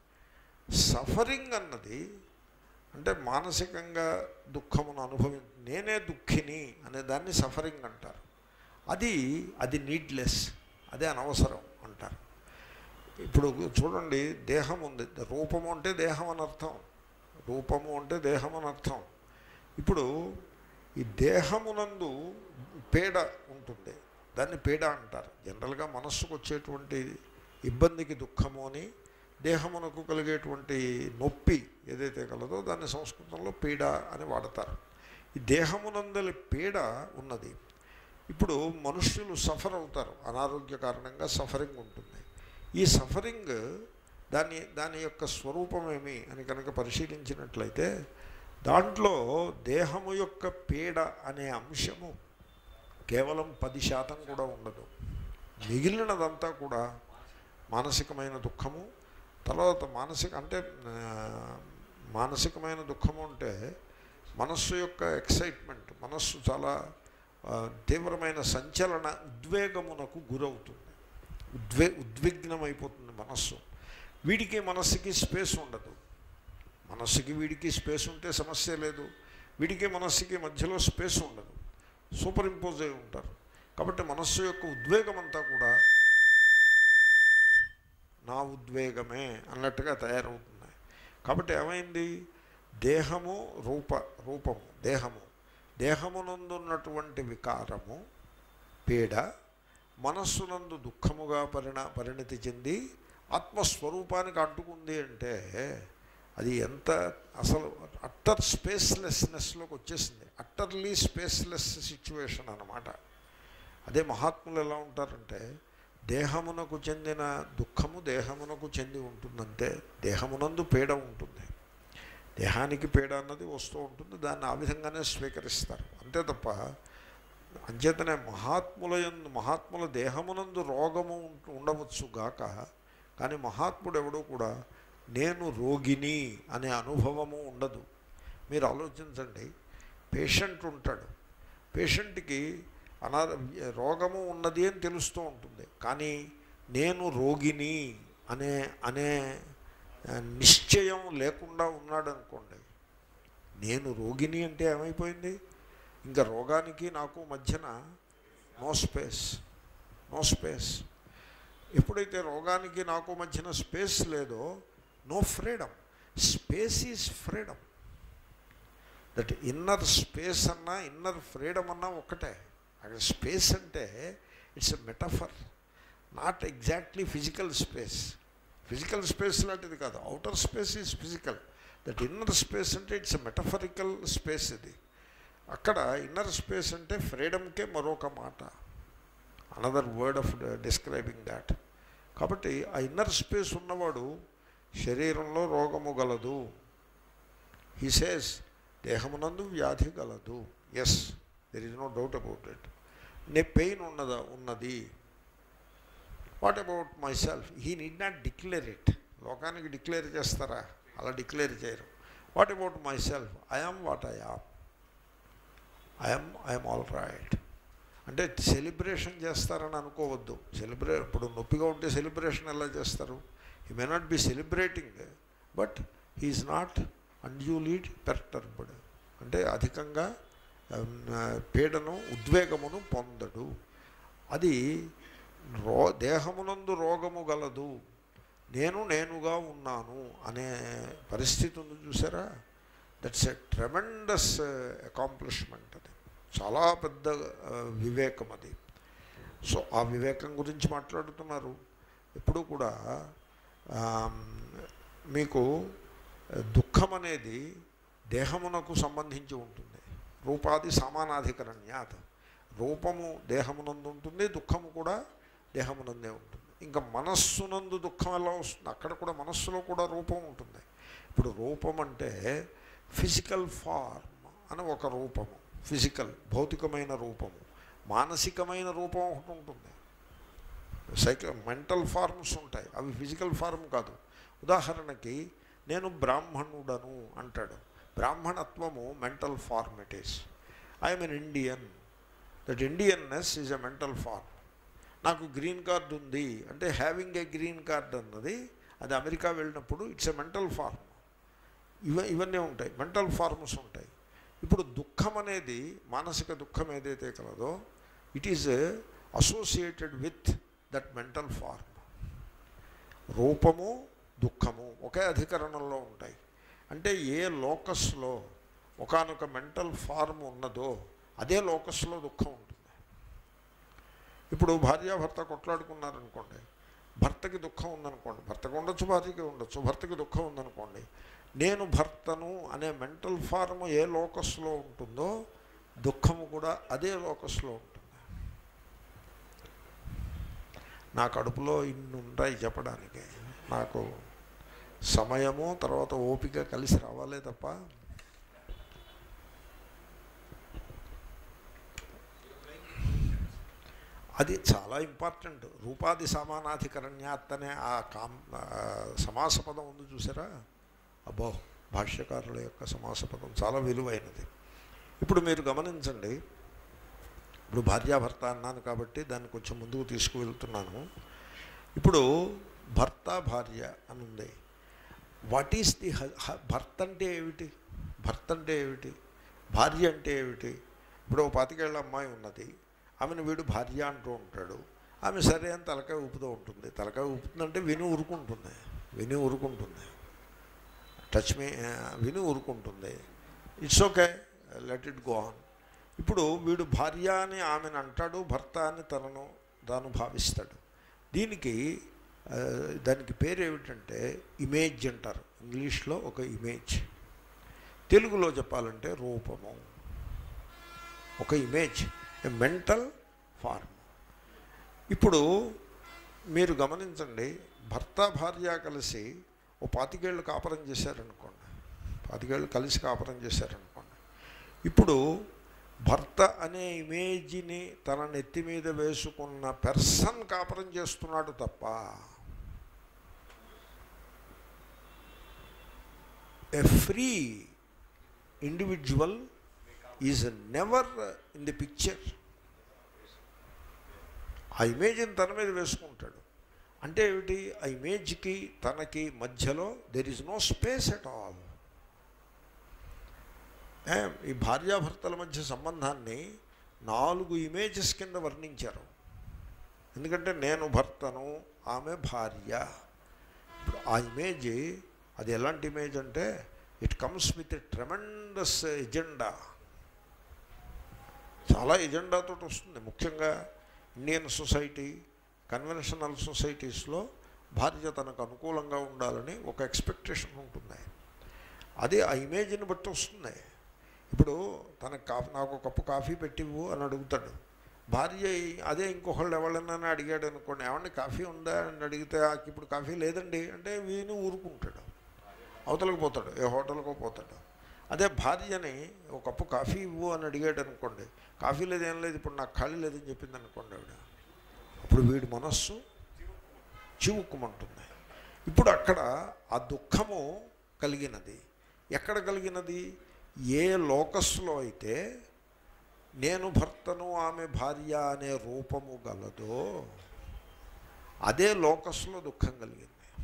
సఫరింగ్ అన్నది అంటే మానసికంగా దుఃఖమును అనుభవి నేనే దుఃఖిని అనే దాన్ని సఫరింగ్ అంటారు అది అది నీడ్లెస్ అదే అనవసరం అంటారు ఇప్పుడు చూడండి దేహం ఉంది రూపము అంటే దేహం అని అర్థం రూపము అంటే దేహం అని అర్థం ఇప్పుడు ఈ దేహమునందు పీడ ఉంటుంది దాన్ని పీడ అంటారు జనరల్గా మనస్సుకు వచ్చేటువంటి ఇబ్బందికి దుఃఖము అని దేహమునకు కలిగేటువంటి నొప్పి ఏదైతే కలదో దాన్ని సంస్కృతంలో పీడ అని వాడతారు ఈ దేహమునందలి పీడ ఉన్నది ఇప్పుడు మనుష్యులు సఫర్ అవుతారు అనారోగ్య కారణంగా సఫరింగ్ ఉంటుంది ఈ సఫరింగ్ దాని దాని యొక్క స్వరూపమేమి అని కనుక పరిశీలించినట్లయితే దాంట్లో దేహము యొక్క పీడ అనే అంశము కేవలం పది శాతం కూడా ఉండదు మిగిలినదంతా కూడా మానసికమైన దుఃఖము తర్వాత మానసిక అంటే ఆ, మానసికమైన దుఃఖము అంటే మనస్సు యొక్క ఎక్సైట్మెంట్ మనస్సు చాలా ఆ, తీవ్రమైన సంచలన ఉద్వేగమునకు గురవుతుంది ఉద్వే ఉద్విగ్నమైపోతుంది మనస్సు వీడికి మనస్సుకి స్పేస్ ఉండదు మనస్సుకి వీడికి స్పేస్ ఉంటే సమస్య లేదు వీడికి మనస్సుకి మధ్యలో స్పేస్ ఉండదు సూపర్ ఇంపోజ్ అయి ఉంటారు కాబట్టి మనస్సు యొక్క ఉద్వేగం అంతా కూడా నా ఉద్వేగమే అన్నట్టుగా తయారవుతుంది కాబట్టి ఏమైంది దేహము రూప రూపము దేహము దేహమునందున్నటువంటి వికారము పీడ మనస్సునందు దుఃఖముగా పరిణ పరిణతి చెంది ఆత్మస్వరూపానికి అంటుకుంది అంటే అది ఎంత అసలు అట్టర్ స్పేస్లెస్నెస్లోకి వచ్చేసింది అట్టర్లీ స్పేస్లెస్ సిచ్యువేషన్ అన్నమాట అదే మహాత్ములు ఎలా ఉంటారంటే దేహమునకు చెందిన దుఃఖము దేహమునకు చెంది ఉంటుందంటే దేహమునందు పీడ ఉంటుంది దేహానికి పీడ అన్నది వస్తూ ఉంటుంది దాన్ని ఆ విధంగానే స్వీకరిస్తారు అంతే తప్ప అంచేతనే మహాత్ముల యందు మహాత్ముల దేహమునందు రోగము ఉంట- ఉండవచ్చు గాక కానీ మహాత్ముడు ఎవడో కూడా నేను రోగిని అనే అనుభవము ఉండదు మీరు ఆలోచించండి పేషెంట్ ఉంటాడు పేషెంట్కి అనా రోగము ఉన్నది అని తెలుస్తూ ఉంటుంది కానీ నేను రోగిని అనే అనే ఆ, నిశ్చయం లేకుండా ఉన్నాడు అనుకోండి నేను రోగిని అంటే ఏమైపోయింది ఇంకా రోగానికి నాకు మధ్యన నో స్పేస్ నో స్పేస్ ఎప్పుడైతే రోగానికి నాకు మధ్యన స్పేస్ లేదో no freedom space is freedom that inner space అన్నా ఇన్నర్ ఫ్రీడమ్ అన్నా ఒకటే అక్కడ స్పేస్ అంటే it's a metaphor not exactly physical space physical space లాంటిది కాదు outer space is physical that inner space అంటే ఇట్స్ ఎ మెటఫరికల్ స్పేస్ ఇది అక్కడ ఇన్నర్ స్పేస్ అంటే ఫ్రీడమ్కే మరొక మాట another word of describing that కాబట్టి ఆ ఇన్నర్ స్పేస్ ఉన్నవాడు శరీరంలో రోగము గలదు హీ సేస్ దేహమునందు వ్యాధి గలదు yes there is no doubt about it నే పెయిన్ ఉన్నదా ఉన్నది what about myself he need not declare it లోకానికి డిక్లేర్ చేస్తారా అలా డిక్లేర్ చేయరు what about myself I'm what I am I'm I'm all right అంటే celebration చేస్తారని అనుకోవద్దు సెలబ్రే ఇప్పుడు నొప్పిగా ఉంటే సెలబ్రేషన్ ఎలా చేస్తారు he may not be celebrating but he is not అన్యూలీడ్ పెర్టర్బడ్ అంటే అధికంగా ఉమ్, పీడను ఉద్వేగమును పొందడు అది రో దేహమునందు రోగము గలదు నేను నేనుగా ఉన్నాను అనే పరిస్థితి ఉంది చూసారా దట్స్ ఎ ట్రెమెండస్ అకాంప్లిష్మెంట్ అది చాలా పెద్ద ఆ, వివేకం అది సో ఆ వివేకం గురించి మాట్లాడుతున్నారు ఎప్పుడు కూడా ఆమ్, మీకు దుఃఖం అనేది దేహమునకు సంబంధించి ఉంటుంది రూపాది సమానాధికరణ్యాత్ రూపము దేహమునందు ఉంటుంది దుఃఖము కూడా దేహమునందే ఉంటుంది ఇంకా మనస్సునందు దుఃఖం ఎలా వస్తుంది అక్కడ కూడా మనస్సులో కూడా రూపం ఉంటుంది ఇప్పుడు రూపం అంటే ఫిజికల్ ఫార్మ్ అని ఒక రూపము ఫిజికల్ భౌతికమైన రూపము మానసికమైన రూపం ఒకటి ఉంటుంది సైక మెంటల్ ఫార్మ్స్ ఉంటాయి అవి ఫిజికల్ ఫార్మ్ కాదు ఉదాహరణకి నేను బ్రాహ్మణుడను అంటాడు బ్రాహ్మణత్వము mental form it is I'm an Indian that Indianness is a mental form నాకు గ్రీన్ కార్డ్ ఉంది అంటే హ్యావింగ్ ఏ గ్రీన్ కార్డ్ అన్నది అది అమెరికా వెళ్ళినప్పుడు ఇట్స్ ఎ మెంటల్ ఫార్మ్ ఇవ ఇవన్నీ ఉంటాయి మెంటల్ ఫార్మ్స్ ఉంటాయి ఇప్పుడు దుఃఖం అనేది మానసిక దుఃఖం ఏదైతే కలదో it is associated with that mental form రూపము దుఃఖము ఒకే అధికరణంలో ఉంటాయి అంటే ఏ లోకస్లో ఒకనొక మెంటల్ ఫార్మ్ ఉన్నదో అదే లోకస్లో దుఃఖం ఉంటుంది ఇప్పుడు భార్యాభర్త కొట్లాడుకున్నారనుకోండి భర్తకి దుఃఖం ఉందనుకోండి భర్తకు ఉండొచ్చు భార్యకి ఉండొచ్చు భర్తకి దుఃఖం ఉందనుకోండి నేను భర్తను అనే మెంటల్ ఫార్మ్ ఏ లోకస్లో ఉంటుందో దుఃఖము కూడా అదే లోకస్లో ఉంటుంది నా కడుపులో ఇన్ని ఉంటాయి చెప్పడానికి నాకు సమయము తర్వాత ఓపిక కలిసి రావాలే తప్ప అది చాలా ఇంపార్టెంట్ రూపాది సమానాధికరణ్యాత్ అనే ఆ కామ్ ఆ సమాస పదం ఉంది చూసారా అబ్బో భాష్యకారుల యొక్క సమాస పదం చాలా విలువైనది ఇప్పుడు మీరు గమనించండి ఇప్పుడు భార్యాభర్త అన్నాను కాబట్టి దాన్ని కొంచెం ముందుకు తీసుకువెళ్తున్నాను ఇప్పుడు భర్త భార్య అని ఉంది వాట్ ఈస్ ది భర్త అంటే ఏమిటి భర్త అంటే ఏమిటి భార్య అంటే ఏమిటి ఇప్పుడు ఓ పాతికేళ్ల అమ్మాయి ఉన్నది ఆమెను వీడు భార్య అంటూ ఉంటాడు ఆమె సరే అని తలకాయ ఊపుతూ ఉంటుంది తలకాయ ఊపుతుందంటే విని ఊరుకుంటుంది విని ఊరుకుంటుంది టచ్ మీ విని ఊరుకుంటుంది it's okay let it go on ఇప్పుడు వీడు భార్య అని ఆమెను అంటాడు భర్త అని తనను తాను భావిస్తాడు దీనికి ఆ, దానికి పేరు ఏమిటంటే ఇమేజ్ అంటారు ఇంగ్లీష్లో ఒక ఇమేజ్ తెలుగులో చెప్పాలంటే రూపము ఒక ఇమేజ్ ఏ మెంటల్ ఫార్మ్ ఇప్పుడు మీరు గమనించండి భర్త భార్య కలిసి ఓ పాతికేళ్ళు కాపురం చేశారనుకోండి పాతికేళ్ళు కలిసి కాపురం చేశారనుకోండి ఇప్పుడు భర్త అనే ఇమేజ్ని తన నెత్తి మీద వేసుకున్న పెర్సన్ కాపురం చేస్తున్నాడు తప్ప a free individual is never in the picture ఆ ఇమేజ్ని తన మీద వేసుకుంటాడు అంటే ఏమిటి ఆ ఇమేజ్కి తనకి మధ్యలో there is no space at all ఈ భార్యాభర్తల మధ్య సంబంధాన్ని నాలుగు ఇమేజెస్ కింద వర్ణించారు ఎందుకంటే నేను భర్తను ఆమె భార్య ఇప్పుడు ఆ ఇమేజ్ అది ఎలాంటి ఇమేజ్ అంటే it comes with a tremendous agenda చాలా ఎజెండాతో వస్తుంది ముఖ్యంగా ఇండియన్ సొసైటీ కన్వెన్షనల్ సొసైటీస్లో భార్య తనకు అనుకూలంగా ఉండాలని ఒక ఎక్స్పెక్టేషన్ ఉంటుంది అది ఆ ఇమేజ్ని బట్టి వస్తుంది ఇప్పుడు తనకు కాఫీ నాకు ఒక కప్పు కాఫీ పెట్టివ్వు అని అడుగుతాడు భార్య అదే ఇంకొకళ్ళు ఎవళ్ళన్నా అడిగాడు అనుకోండి ఏమండి కాఫీ ఉందా అని అడిగితే "ఆకి ఇప్పుడు కాఫీ లేదండి అంటే వీని ఊరుకుంటాడు అవతలకు పోతాడు ఏ హోటల్కో పోతాడు అదే భార్యని ఒక కప్పు కాఫీ ఇవ్వు అని అడిగాడు అనుకోండి కాఫీ లేదు ఏం లేదు ఇప్పుడు నాకు ఖాళీ లేదని చెప్పింది అనుకోండి ఆవిడ అప్పుడు వీడి మనస్సు చివుక్కుమంటుంది ఇప్పుడు అక్కడ ఆ దుఃఖము కలిగినది ఎక్కడ కలిగినది ఏ లోకస్లో అయితే నేను భర్తను ఆమె భార్య అనే రూపము గలదో అదే లోకస్లో దుఃఖం కలిగింది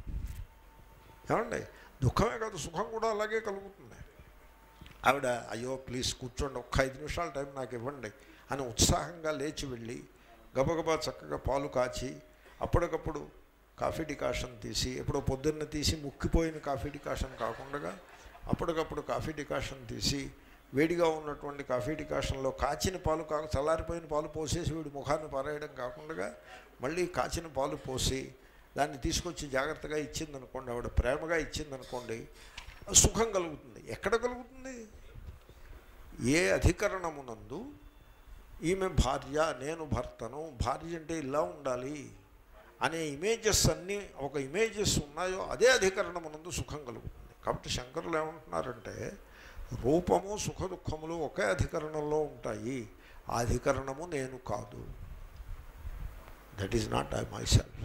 ఏమండి దుఃఖమే కాదు సుఖం కూడా అలాగే కలుగుతుంది ఆవిడ అయ్యో ప్లీజ్ కూర్చోండి ఒక్క ఐదు నిమిషాల టైం నాకు ఇవ్వండి అని ఉత్సాహంగా లేచి వెళ్ళి గబగబా చక్కగా పాలు కాచి అప్పటికప్పుడు కాఫీ డికాషన్ తీసి ఎప్పుడో పొద్దున్న తీసి ముక్కిపోయిన కాఫీ డికాషన్ కాకుండా అప్పటికప్పుడు కాఫీ డికాషన్ తీసి వేడిగా ఉన్నటువంటి కాఫీ డికాషన్లో కాచిన పాలు కాక చల్లారిపోయిన పాలు పోసేసి వీడి ముఖాన్ని పారేయడం కాకుండా మళ్ళీ కాచిన పాలు పోసి దాన్ని తీసుకొచ్చి జాగ్రత్తగా ఇచ్చిందనుకోండి ఆవిడ ప్రేమగా ఇచ్చిందనుకోండి సుఖం కలుగుతుంది ఎక్కడ కలుగుతుంది ఏ అధికరణమునందు ఈమె భార్య నేను భర్తను భార్య అంటే ఇలా ఉండాలి అనే ఇమేజెస్ అన్నీ ఒక ఇమేజెస్ ఉన్నాయో అదే అధికరణమునందు సుఖం కలుగుతుంది కాబట్టి శంకరులు ఏమంటున్నారంటే రూపము సుఖ దుఃఖములు ఒకే అధికరణంలో ఉంటాయి ఆ అధికరణము నేను కాదు that is not I myself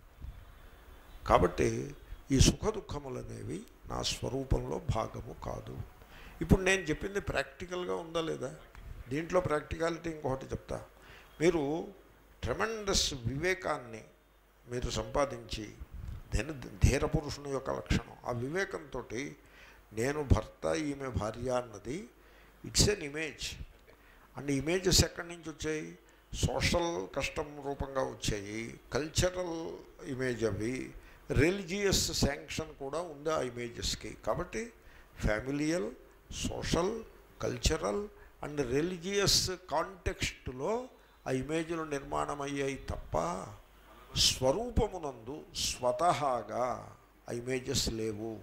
కాబట్టి ఈ సుఖ దుఃఖములు అనేవి నా స్వరూపంలో భాగము కాదు ఇప్పుడు నేను చెప్పింది ప్రాక్టికల్గా ఉందా లేదా దీంట్లో ప్రాక్టికాలిటీ ఇంకొకటి చెప్తా మీరు ట్రెమెండస్ వివేకాన్ని మీరు సంపాదించి నేను ధీర పురుషుని యొక్క లక్షణం ఆ వివేకంతో నేను భర్త ఈమె భార్య అన్నది it's an image and images ఎక్కడి నుంచి వచ్చాయి సోషల్ కష్టం రూపంగా వచ్చాయి కల్చరల్ ఇమేజ్ అవి రిలీజియస్ శాంక్షన్ కూడా ఉంది ఆ ఇమేజెస్కి కాబట్టి familial social cultural and religious కాంటెక్స్ట్లో ఆ ఇమేజ్లు నిర్మాణం అయ్యాయి తప్ప స్వరూపమునందు స్వతహాగా ఆ ఇమేజెస్ లేవు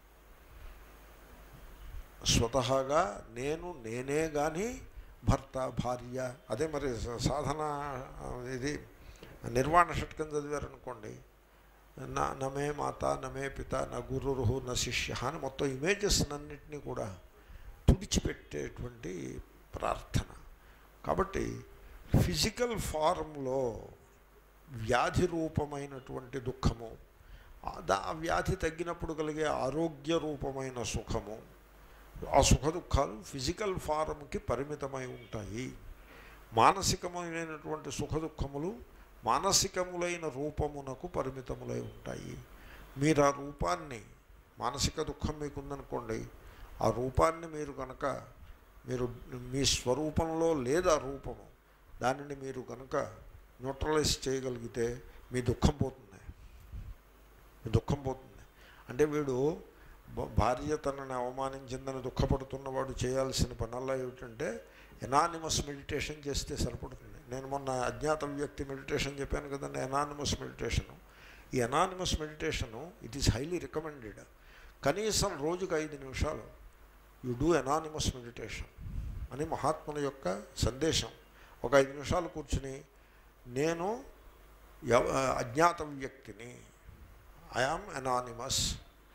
స్వతహాగా నేను నేనే కానీ భర్త భార్య అదే మరి సాధన ఇది నిర్వాణ షట్కం చదివారనుకోండి నా నమే మాత నమే పిత నా గురురు నా శిష్య అని మొత్తం ఇమేజెస్ అన్నింటినీ కూడా తుడిచిపెట్టేటువంటి ప్రార్థన కాబట్టి ఫిజికల్ ఫారంలో వ్యాధి రూపమైనటువంటి దుఃఖము ఆ దా- ఆ వ్యాధి తగ్గినప్పుడు కలిగే ఆరోగ్య రూపమైన సుఖము ఆ సుఖ దుఃఖాలు ఫిజికల్ ఫారంకి పరిమితమై ఉంటాయి మానసికమైనటువంటి సుఖ దుఃఖములు మానసికములైన రూపమునకు పరిమితములై ఉంటాయి మీరు ఆ రూపాన్ని మానసిక దుఃఖం మీకుందనుకోండి ఆ రూపాన్ని మీరు కనుక మీరు మీ స్వరూపంలో లేదు ఆ రూపము దానిని మీరు కనుక న్యూట్రలైజ్ చేయగలిగితే మీ దుఃఖం పోతుంది మీ దుఃఖం పోతుంది అంటే వీడు భ- భార్య తనని అవమానించిందని దుఃఖపడుతున్నవాడు చేయాల్సిన పనల్లా ఏమిటంటే ఎనానిమస్ మెడిటేషన్ చేస్తే సరిపడుతుంది నేను మొన్న అజ్ఞాత వ్యక్తి మెడిటేషన్ చెప్పాను కదండి ఎనానిమస్ మెడిటేషను ఈ anonymous meditation it is highly recommended కనీసం రోజుకు ఐదు నిమిషాలు యు డూ ఎనానిమస్ మెడిటేషన్ అని మహాత్ముల యొక్క సందేశం ఒక ఐదు నిమిషాలు కూర్చుని నేను ఎవ- అజ్ఞాత వ్యక్తిని ఐఆమ్ ఎనానిమస్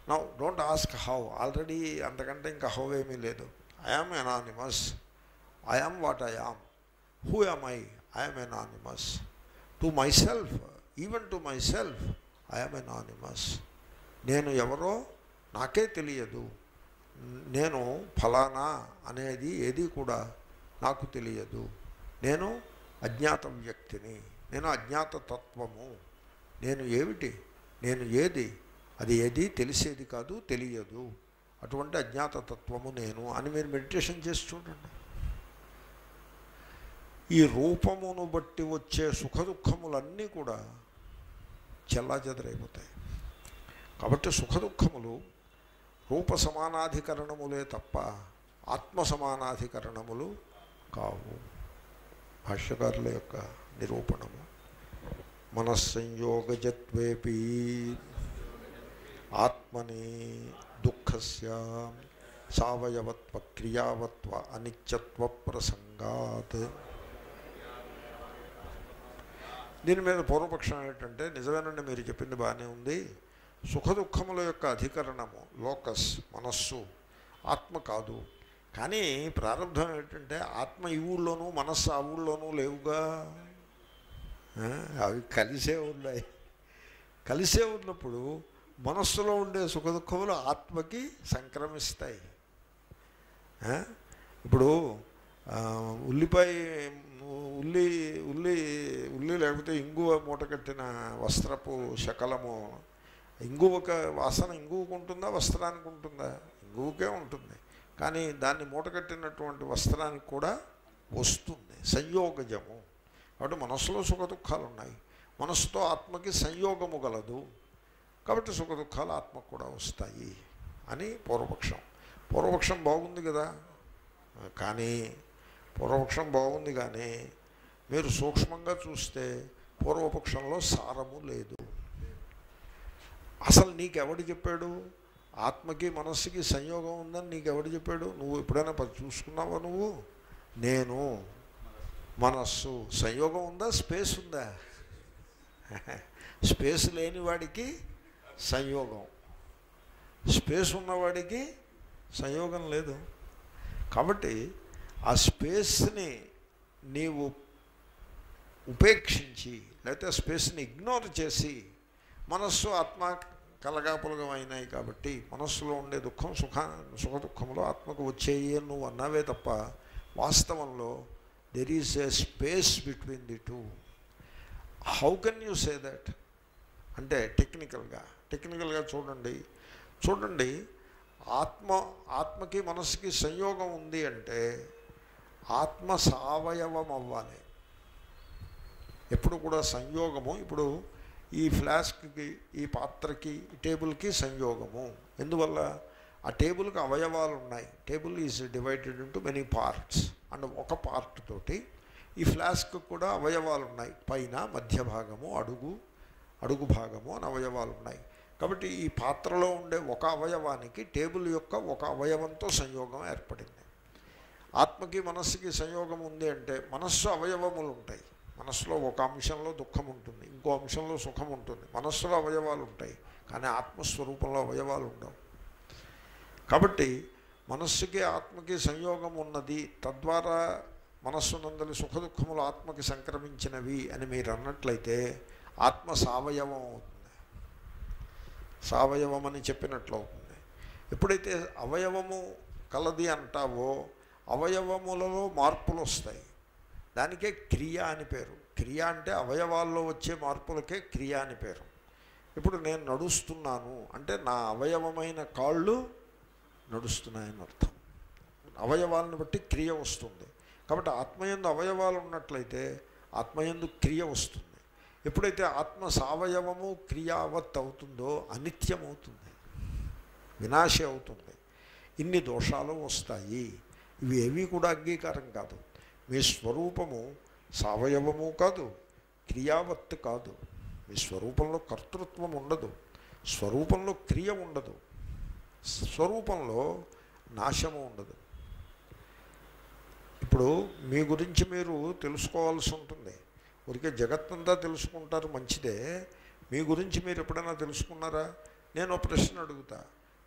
నా డోంట్ ఆస్క్ హౌ ఆల్రెడీ అంతకంటే ఇంకా హౌ ఏమీ లేదు I am anonymous I am what I am who am I I'm anonymous to myself even to myself I'm anonymous నేను ఎవరో నాకే తెలియదు నేను ఫలానా అనేది ఏది కూడా నాకు తెలియదు నేను అజ్ఞాత వ్యక్తిని నేను అజ్ఞాత తత్వము నేను ఏమిటి నేను ఏది అది ఏది తెలిసేది కాదు తెలియదు అటువంటి అజ్ఞాత తత్వము నేను అని మీరు మెడిటేషన్ చేసి చూడండి ఈ రూపమును బట్టి వచ్చే సుఖ దుఃఖములన్నీ కూడా చెల్లాచెదరైపోతాయి కాబట్టి సుఖ దుఃఖములు రూప సమానాధికరణములే తప్ప ఆత్మ సమానాధికరణములు కావు భాష్యకారుల యొక్క నిరూపణము మనస్సంయోగజత్వేపి ఆత్మని దుఃఖస్య సవయవత్వ క్రియావత్వ అనిత్యత్వ ప్రసంగాత్ దీని మీద పూర్వపక్షం ఏంటంటే నిజమేనండి మీరు చెప్పింది బాగానే ఉంది సుఖ దుఃఖముల యొక్క అధికరణము లోకస్ మనస్సు ఆత్మ కాదు కానీ ప్రారంభం ఏంటంటే ఆత్మ ఈ ఊళ్ళోనూ మనస్సు ఆ ఊళ్ళోనూ లేవుగా ఆ, అవి కలిసే ఉన్నాయి కలిసే ఉన్నప్పుడు మనస్సులో ఉండే సుఖ దుఃఖములు ఆత్మకి సంక్రమిస్తాయి ఆ? ఇప్పుడు ఆ, ఉల్లిపాయ ఉల్లి ఉల్లి ఉల్లి లేకపోతే ఇంగువ మూట కట్టిన వస్త్రపు శకలము ఇంగువక వాసన ఇంగువకు ఉంటుందా వస్త్రానికి ఉంటుందా ఇంగువకే ఉంటుంది కానీ దాన్ని మూట కట్టినటువంటి వస్త్రానికి కూడా వస్తుంది సంయోగజము కాబట్టి మనస్సులో సుఖ దుఃఖాలు ఉన్నాయి మనస్సుతో ఆత్మకి సంయోగము గలదు కాబట్టి సుఖ దుఃఖాలు ఆత్మకు కూడా వస్తాయి అని పూర్వపక్షం పూర్వపక్షం బాగుంది కదా కానీ పూర్వపక్షం బాగుంది కానీ మీరు సూక్ష్మంగా చూస్తే పూర్వపక్షంలో సారము లేదు అసలు నీకెవడు చెప్పాడు ఆత్మకి మనస్సుకి సంయోగం ఉందని నీకెవడు చెప్పాడు నువ్వు ఎప్పుడైనా పది చూసుకున్నావా నువ్వు నేను మనస్సు సంయోగం ఉందా స్పేస్ ఉందా స్పేస్ లేని వాడికి సంయోగం స్పేస్ ఉన్నవాడికి సంయోగం లేదు కాబట్టి ఆ స్పేస్ని నీవు ఉపేక్షించి లేకపోతే ఆ స్పేస్ని ఇగ్నోర్ చేసి మనస్సు ఆత్మ కలగాపులగం అయినాయి కాబట్టి మనస్సులో ఉండే దుఃఖం సుఖ సుఖ దుఃఖంలో ఆత్మకు వచ్చేయి అని నువ్వు అన్నావే తప్ప వాస్తవంలో there is a space between the two how can you say that అంటే టెక్నికల్గా టెక్నికల్గా చూడండి చూడండి ఆత్మ ఆత్మకి మనసుకి సంయోగం ఉంది అంటే ఆత్మ సవయవం అవ్వాలి ఎప్పుడు కూడా సంయోగము ఇప్పుడు ఈ ఫ్లాస్క్కి ఈ పాత్రకి ఈ టేబుల్కి సంయోగము ఎందువల్ల ఆ టేబుల్కి అవయవాలు ఉన్నాయి table is divided into many parts and ఒక పార్ట్ తోటి ఈ ఫ్లాస్క్ కూడా అవయవాలు ఉన్నాయి పైన మధ్య భాగము అడుగు అడుగు భాగము అని అవయవాలు ఉన్నాయి కాబట్టి ఈ పాత్రలో ఉండే ఒక అవయవానికి టేబుల్ యొక్క ఒక అవయవంతో సంయోగం ఏర్పడింది ఆత్మకి మనస్సుకి సంయోగం ఉంది అంటే మనస్సు అవయవములు ఉంటాయి మనస్సులో ఒక అంశంలో దుఃఖం ఉంటుంది ఇంకో అంశంలో సుఖం ఉంటుంది మనస్సులో అవయవాలు ఉంటాయి కానీ ఆత్మస్వరూపంలో అవయవాలు ఉండవు కాబట్టి మనస్సుకి ఆత్మకి సంయోగం ఉన్నది తద్వారా మనస్సునందలి సుఖ దుఃఖములు ఆత్మకి సంక్రమించినవి అని మీరు అన్నట్లయితే ఆత్మ సావయవం అవుతుంది సావయవం అని చెప్పినట్లు అవుతుంది ఎప్పుడైతే అవయవము కలది అంటావో అవయవములలో మార్పులు వస్తాయి దానికే క్రియ అని పేరు క్రియ అంటే అవయవాల్లో వచ్చే మార్పులకే క్రియ అని పేరు ఇప్పుడు నేను నడుస్తున్నాను అంటే నా అవయవమైన కాళ్ళు నడుస్తున్నాయని అర్థం అవయవాలను బట్టి క్రియ వస్తుంది కాబట్టి ఆత్మయందు అవయవాలు ఉన్నట్లయితే ఆత్మయందు క్రియ వస్తుంది ఎప్పుడైతే ఆత్మ సావయవము క్రియావత్ అవుతుందో అనిత్యం అవుతుంది వినాశి అవుతుంది ఇన్ని దోషాలు వస్తాయి ఇవి ఏవి కూడా అంగీకారం కాదు మీ స్వరూపము సవయవము కాదు క్రియావత్తు కాదు మీ స్వరూపంలో కర్తృత్వం ఉండదు స్వరూపంలో క్రియ ఉండదు స్వరూపంలో నాశము ఉండదు ఇప్పుడు మీ గురించి మీరు తెలుసుకోవాల్సి ఉంటుంది ఊరికే జగత్తంతా తెలుసుకుంటారు మంచిదే మీ గురించి మీరు ఎప్పుడైనా తెలుసుకున్నారా నేను ఒక ప్రశ్న అడుగుతా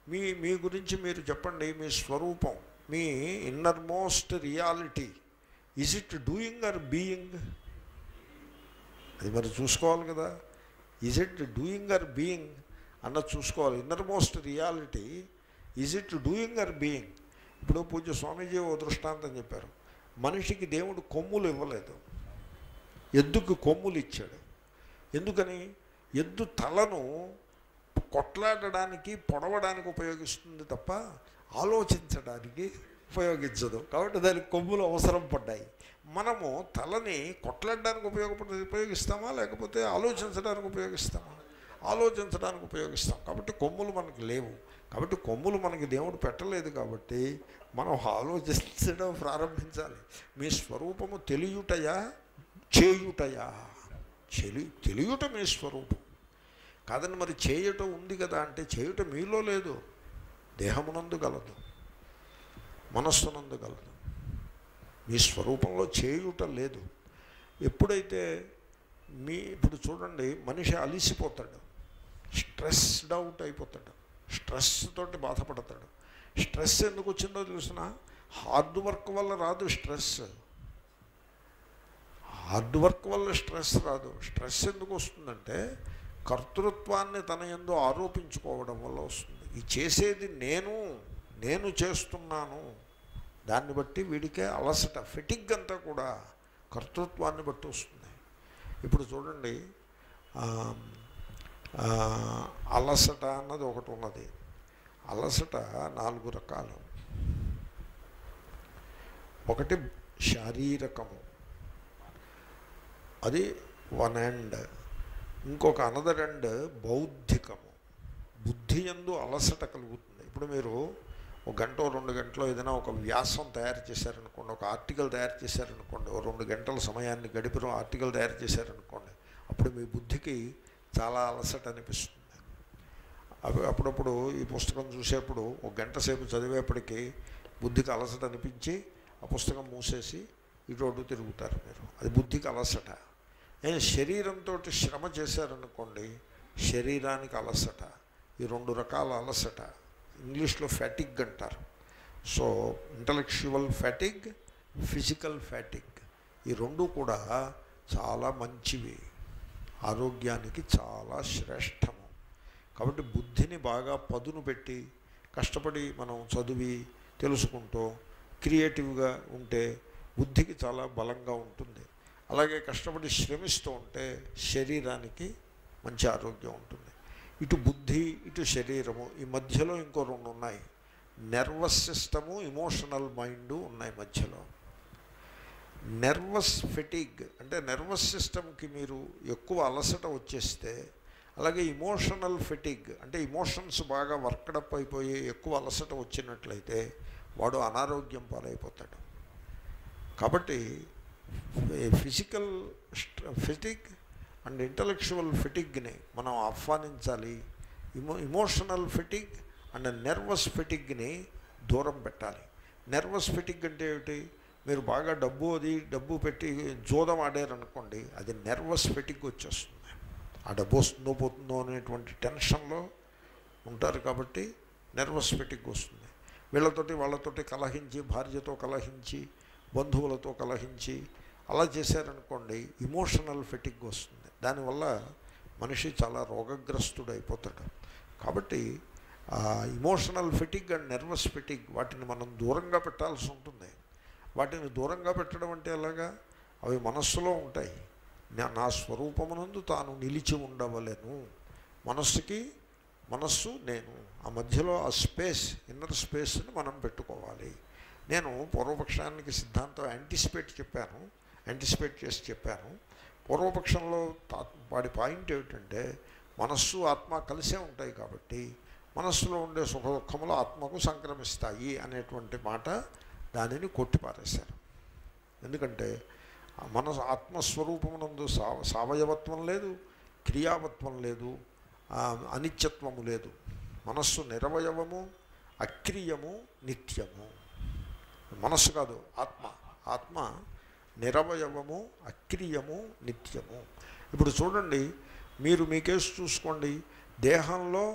మీ మీ గురించి మీరు చెప్పండి మీ స్వరూపం మీ innermost reality is it doing or being అది మరి చూసుకోవాలి కదా is it doing or being అన్నది చూసుకోవాలి innermost reality is it doing or being ఇప్పుడు పూజ్య స్వామీజీ ఓ దృష్టాంతం చెప్పారు మనిషికి దేవుడు కొమ్ములు ఇవ్వలేదు ఎద్దుకు కొమ్ములు ఇచ్చాడు ఎందుకని ఎద్దు తలను కొట్లాడడానికి పొడవడానికి ఉపయోగిస్తుంది తప్ప ఆలోచించడానికి ఉపయోగించదు కాబట్టి దానికి కొమ్ములు అవసరం పడ్డాయి మనము తలని కొట్లాడడానికి ఉపయోగపడ ఉపయోగిస్తామా లేకపోతే ఆలోచించడానికి ఉపయోగిస్తామా ఆలోచించడానికి ఉపయోగిస్తాం కాబట్టి కొమ్ములు మనకు లేవు కాబట్టి కొమ్ములు మనకి దేవుడు పెట్టలేదు కాబట్టి మనం ఆలోచించడం ప్రారంభించాలి మీ స్వరూపము తెలియుటయా చేయుటయా చెలి తెలియుట మీ స్వరూపం కాదని మరి చేయటం ఉంది కదా అంటే చేయుట మీలో లేదు దేహమునందు గలదు మనస్సునందు గలదు మీ స్వరూపంలో చేయుట లేదు ఎప్పుడైతే మీ ఇప్పుడు చూడండి మనిషి అలిసిపోతాడు స్ట్రెస్డ్ అవుట్ అయిపోతాడు స్ట్రెస్ తోటి బాధపడతాడు స్ట్రెస్ ఎందుకు వచ్చిందో తెలిసిన హార్డ్ వర్క్ వల్ల రాదు స్ట్రెస్ హార్డ్ వర్క్ వల్ల స్ట్రెస్ రాదు స్ట్రెస్ ఎందుకు వస్తుందంటే కర్తృత్వాన్ని తన ఎందు ఆరోపించుకోవడం వల్ల వస్తుంది ఈ చేసేది నేను నేను చేస్తున్నాను దాన్ని బట్టి వీడికే అలసట ఫిటిగ్ అంతా కూడా కర్తృత్వాన్ని బట్టి వస్తుంది ఇప్పుడు చూడండి ఆ, ఆ, అలసట అన్నది ఒకటి ఉన్నది అలసట నాలుగు రకాలు ఒకటి శారీరకము అది వన్ ఎండ్ ఇంకొక అనదర్ ఎండ్ బౌద్ధికము బుద్ధి ఎందు అలసట కలుగుతుంది ఇప్పుడు మీరు ఒక గంట ఓ రెండు గంటలో ఏదైనా ఒక వ్యాసం తయారు చేశారనుకోండి ఒక ఆర్టికల్ తయారు చేశారనుకోండి ఓ రెండు గంటల సమయాన్ని గడిపిన ఆర్టికల్ తయారు చేశారనుకోండి అప్పుడు మీ బుద్ధికి చాలా అలసట అనిపిస్తుంది అవి అప్పుడప్పుడు ఈ పుస్తకం చూసేప్పుడు ఒక గంట సేపు చదివేపటికి బుద్ధికి అలసట అనిపించి ఆ పుస్తకం మూసేసి ఇటు అటు తిరుగుతారు మీరు అది బుద్ధికి అలసట ఏ శరీరంతో శ్రమ చేశారనుకోండి శరీరానికి అలసట ఈ రెండు రకాల అలసట ఇంగ్లీష్లో ఫ్యాటిగ్ అంటారు so intellectual fatigue physical fatigue ఈ రెండు కూడా చాలా మంచివి ఆరోగ్యానికి చాలా శ్రేష్టము కాబట్టి బుద్ధిని బాగా పదును పెట్టి కష్టపడి మనం చదివి తెలుసుకుంటూ క్రియేటివ్గా ఉంటే బుద్ధికి చాలా బలంగా ఉంటుంది అలాగే కష్టపడి శ్రమిస్తూ ఉంటే శరీరానికి మంచి ఆరోగ్యం ఉంటుంది ఇటు బుద్ధి ఇటు శరీరము ఈ మధ్యలో ఇంకో రెండు ఉన్నాయి నెర్వస్ సిస్టము ఇమోషనల్ మైండ్ ఉన్నాయి మధ్యలో నెర్వస్ ఫెటిగ్ అంటే నెర్వస్ సిస్టమ్కి మీరు ఎక్కువ అలసట వచ్చేస్తే అలాగే ఇమోషనల్ ఫెటిగ్ అంటే ఇమోషన్స్ బాగా వర్కడప్ అయిపోయి ఎక్కువ అలసట వచ్చినట్లయితే వాడు అనారోగ్యం పాలైపోతాడు కాబట్టి ఫిజికల్ ఫిటిక్ అండ్ ఇంటలెక్చువల్ ఫిటిగ్ని మనం ఆహ్వానించాలి ఇమో ఇమోషనల్ ఫిటిగ్ అండ్ నెర్వస్ ఫిటిగ్ని దూరం పెట్టాలి నెర్వస్ ఫిటిగ్ అంటే ఏమిటి మీరు బాగా డబ్బు అది డబ్బు పెట్టి జోదం ఆడారనుకోండి అది నెర్వస్ ఫిటిగ్ వచ్చేస్తుంది ఆ డబ్బు వస్తుందో పోతుందో అనేటువంటి టెన్షన్లో ఉంటారు కాబట్టి నెర్వస్ ఫిటిగ్ వస్తుంది వీళ్ళతోటి వాళ్ళతోటి కలహించి భార్యతో కలహించి బంధువులతో కలహించి అలా చేశారనుకోండి ఇమోషనల్ ఫిటిగ్ వస్తుంది దానివల్ల మనిషి చాలా రోగగ్రస్తుడు అయిపోతాడు కాబట్టి ఆ emotional fatigue and nervous fatigue వాటిని మనం దూరంగా పెట్టాల్సి ఉంటుంది వాటిని దూరంగా పెట్టడం అంటే ఎలాగా అవి మనస్సులో ఉంటాయి నా- నా స్వరూపమునందు తాను నిలిచి ఉండవలెను మనస్సుకి మనస్సు నేను ఆ మధ్యలో ఆ స్పేస్ ఇన్నర్ స్పేస్ని మనం పెట్టుకోవాలి నేను పూర్వపక్షానికి సిద్ధాంతం యాంటిసిపేట్ చెప్పాను యాంటిసిపేట్ చేసి చెప్పాను పూర్వపక్షంలో తా- వాడి పాయింట్ ఏమిటంటే మనస్సు ఆత్మ కలిసే ఉంటాయి కాబట్టి మనస్సులో ఉండే సుఖ దుఃఖములు ఆత్మకు సంక్రమిస్తాయి అనేటువంటి మాట దానిని కొట్టిపారేశారు ఎందుకంటే ఆ మనసు ఆత్మస్వరూపమునందు సావ సావయవత్వం లేదు క్రియావత్వం లేదు ఆ, అనిత్యత్వము లేదు మనస్సు నిరవయవము అక్రియము నిత్యము మనస్సు కాదు ఆత్మ ఆత్మ నిరవయవము అక్రియము నిత్యము ఇప్పుడు చూడండి మీరు మీ కేసు చూసుకోండి దేహంలో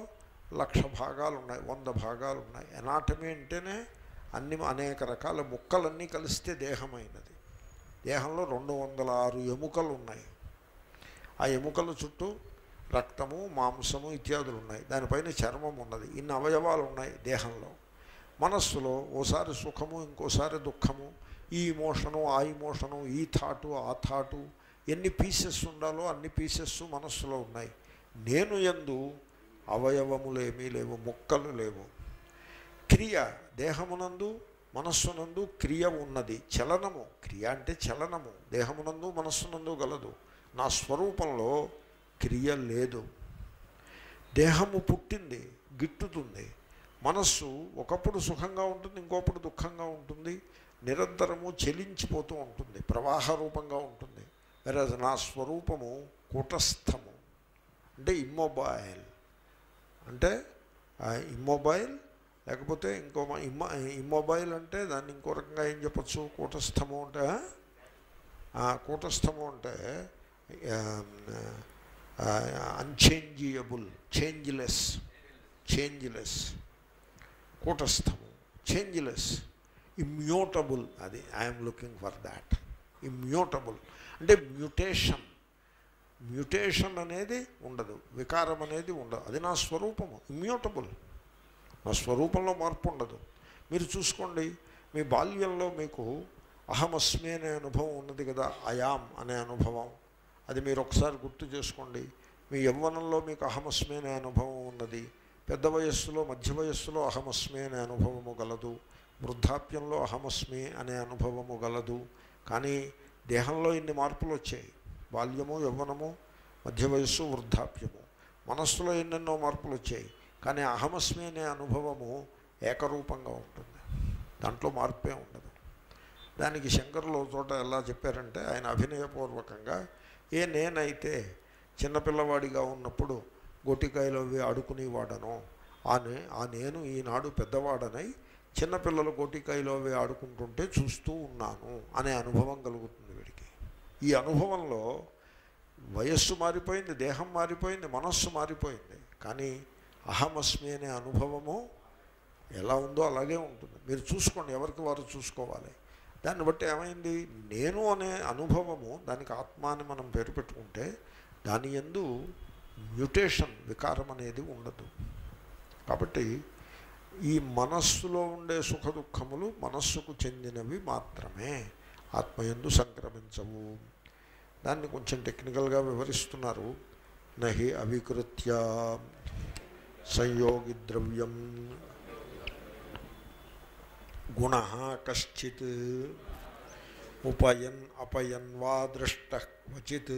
లక్ష భాగాలు ఉన్నాయి వంద భాగాలు ఉన్నాయి ఎనాటమీ అంటేనే అన్ని అనేక రకాల ముక్కలన్నీ కలిస్తే దేహమైనది దేహంలో రెండు వందల ఆరు ఎముకలు ఉన్నాయి ఆ ఎముకల చుట్టూ రక్తము మాంసము ఇత్యాదులు ఉన్నాయి దానిపైన చర్మం ఉన్నది ఇన్ని అవయవాలు ఉన్నాయి దేహంలో మనస్సులో ఓసారి సుఖము ఇంకోసారి దుఃఖము ఈ ఇమోషను ఆ ఇమోషను ఈ థాటు ఆ థాటు ఎన్ని పీసెస్ ఉండాలో అన్ని పీసెస్ మనస్సులో ఉన్నాయి నేను ఎందు అవయవములు ఏమీ లేవు ముక్కలు లేవు క్రియ దేహమునందు మనస్సునందు క్రియ ఉన్నది చలనము క్రియ అంటే చలనము దేహమునందు మనస్సునందు గలదు నా స్వరూపంలో క్రియ లేదు దేహము పుట్టింది గిట్టుతుంది మనస్సు ఒకప్పుడు సుఖంగా ఉంటుంది ఇంకొప్పుడు దుఃఖంగా ఉంటుంది నిరంతరము చెలించిపోతూ ఉంటుంది ప్రవాహ రూపంగా ఉంటుంది వేరే నా స్వరూపము కూటస్థము అంటే ఇమ్మొబైల్ అంటే ఇమ్మొబైల్ లేకపోతే ఇంకో మా- ఇమ్మ ఇమ్మొబైల్ అంటే దాన్ని ఇంకో రకంగా ఏం చెప్పచ్చు కూటస్థము అంటే ఆ, కూటస్థము అంటే అన్చేంజియబుల్ చేంజ్లెస్ చేంజ్లెస్ కూటస్థము చేంజ్లెస్ ఇమ్యూటబుల్ అది I'm looking for that immutable అంటే మ్యూటేషన్ మ్యూటేషన్ అనేది ఉండదు వికారం అనేది ఉండదు అది నా స్వరూపము ఇమ్యూటబుల్ నా స్వరూపంలో మార్పు ఉండదు మీరు చూసుకోండి మీ బాల్యంలో మీకు అహమస్మి అనే అనుభవం ఉన్నది కదా అయాం అనే అనుభవం అది మీరు ఒకసారి గుర్తు చేసుకోండి మీ యవ్వనంలో మీకు అహమస్మి అనే అనుభవం ఉన్నది పెద్ద వయస్సులో మధ్య వయస్సులో అహమస్మి అనే అనుభవము గలదు వృద్ధాప్యంలో అహమస్మి అనే అనుభవము గలదు కానీ దేహంలో ఇన్ని మార్పులు వచ్చాయి బాల్యము యవ్వనము మధ్య వయస్సు వృద్ధాప్యము మనస్సులో ఎన్నెన్నో మార్పులు వచ్చాయి కానీ అహమస్మి అనే అనుభవము ఏకరూపంగా ఉంటుంది దాంట్లో మార్పే ఉండదు దానికి శంకరులు ఒక చోట ఎలా చెప్పారంటే ఆయన అభినయపూర్వకంగా ఏ నేనైతే చిన్నపిల్లవాడిగా ఉన్నప్పుడు గోటికాయలు అవి ఆడుకునేవాడను ఆ నే ఆ నేను ఈనాడు పెద్దవాడనై చిన్నపిల్లలు గోటికాయలు అవి ఆడుకుంటుంటే చూస్తూ ఉన్నాను అనే అనుభవం కలుగుతుంది వీడికి ఈ అనుభవంలో వయస్సు మారిపోయింది దేహం మారిపోయింది మనస్సు మారిపోయింది కానీ అహమస్మి అనే అనుభవము ఎలా ఉందో అలాగే ఉంటుంది మీరు చూసుకోండి ఎవరికి వారు చూసుకోవాలి దాన్ని బట్టి ఏమైంది నేను అనే అనుభవము దానికి ఆత్మ అని మనం పేరు పెట్టుకుంటే దాని ఎందు మ్యూటేషన్ వికారం అనేది ఉండదు కాబట్టి ఈ మనస్సులో ఉండే సుఖ దుఃఖములు మనస్సుకు చెందినవి మాత్రమే ఆత్మయందు సంక్రమించవు దాన్ని కొంచెం టెక్నికల్గా వివరిస్తున్నారు నహి అవికృత్య సంయోగి ద్రవ్యం గుణ కశ్చిత్ ఉపయన్ అపయన్ వా దృష్ట క్వచిత్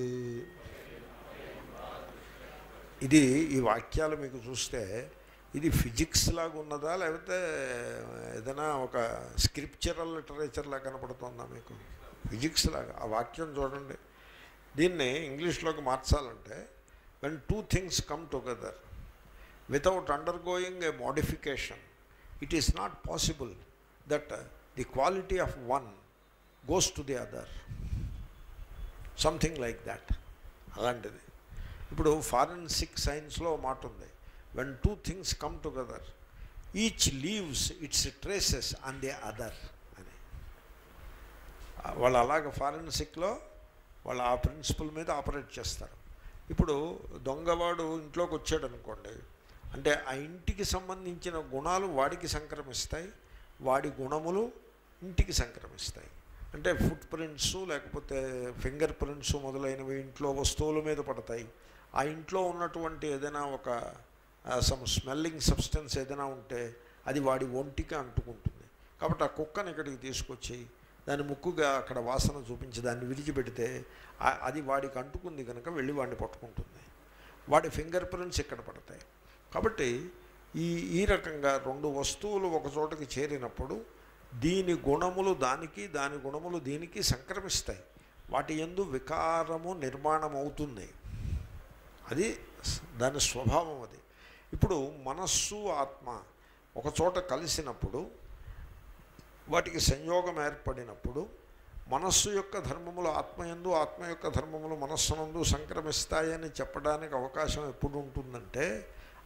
ఇది ఈ వాక్యాలు మీకు చూస్తే ఇది ఫిజిక్స్ లాగా ఉన్నదా లేకపోతే ఏదైనా ఒక స్క్రిప్చరల్ లిటరేచర్ లాగా కనపడుతుందా మీకు ఫిజిక్స్ లాగా ఆ వాక్యం చూడండి దీన్ని ఇంగ్లీష్లోకి మార్చాలంటే when two things come together without undergoing a modification it is not possible that the quality of one goes to the other something like that అలాంటిది ఇప్పుడు ఫారెన్సిక్ సైన్స్లో మాట ఉంది when two things come together each leaves its traces on the other అని వాళ్ళు అలాగ ఫారెన్సిక్లో వాళ్ళు ఆ ప్రిన్సిపల్ మీద ఆపరేట్ చేస్తారు ఇప్పుడు దొంగవాడు ఇంట్లోకి వచ్చాడు అనుకోండి అంటే ఆ ఇంటికి సంబంధించిన గుణాలు వాడికి సంక్రమిస్తాయి వాడి గుణములు ఇంటికి సంక్రమిస్తాయి అంటే ఫుట్ ప్రింట్స్ లేకపోతే ఫింగర్ ప్రింట్స్ మొదలైనవి ఇంట్లో వస్తువుల మీద పడతాయి ఆ ఇంట్లో ఉన్నటువంటి ఏదైనా ఒక సమ్ స్మెల్లింగ్ సబ్స్టెన్స్ ఏదైనా ఉంటే అది వాడి ఒంటికి అంటుకుంటుంది కాబట్టి ఆ కుక్కని ఇక్కడికి తీసుకొచ్చి దాని ముక్కుగా అక్కడ వాసన చూపించి దాన్ని విడిచిపెడితే ఆ- అది వాడికి అంటుకుంది కనుక వెళ్ళి వాడిని పట్టుకుంటుంది వాడి ఫింగర్ ప్రింట్స్ ఇక్కడ పడతాయి కాబట్టి ఈ ఈ రకంగా రెండు వస్తువులు ఒక చోటకి చేరినప్పుడు దీని గుణములు దానికి దాని గుణములు దీనికి సంక్రమిస్తాయి వాటి ఎందు వికారము నిర్మాణం అవుతుంది అది స- దాని స్వభావం అది ఇప్పుడు మనస్సు ఆత్మ ఒక చోట కలిసినప్పుడు వాటికి సంయోగం ఏర్పడినప్పుడు మనస్సు యొక్క ధర్మములు ఆత్మయందు ఆత్మ యొక్క ధర్మములు మనస్సునందు సంక్రమిస్తాయని చెప్పడానికి అవకాశం ఎప్పుడు ఉంటుందంటే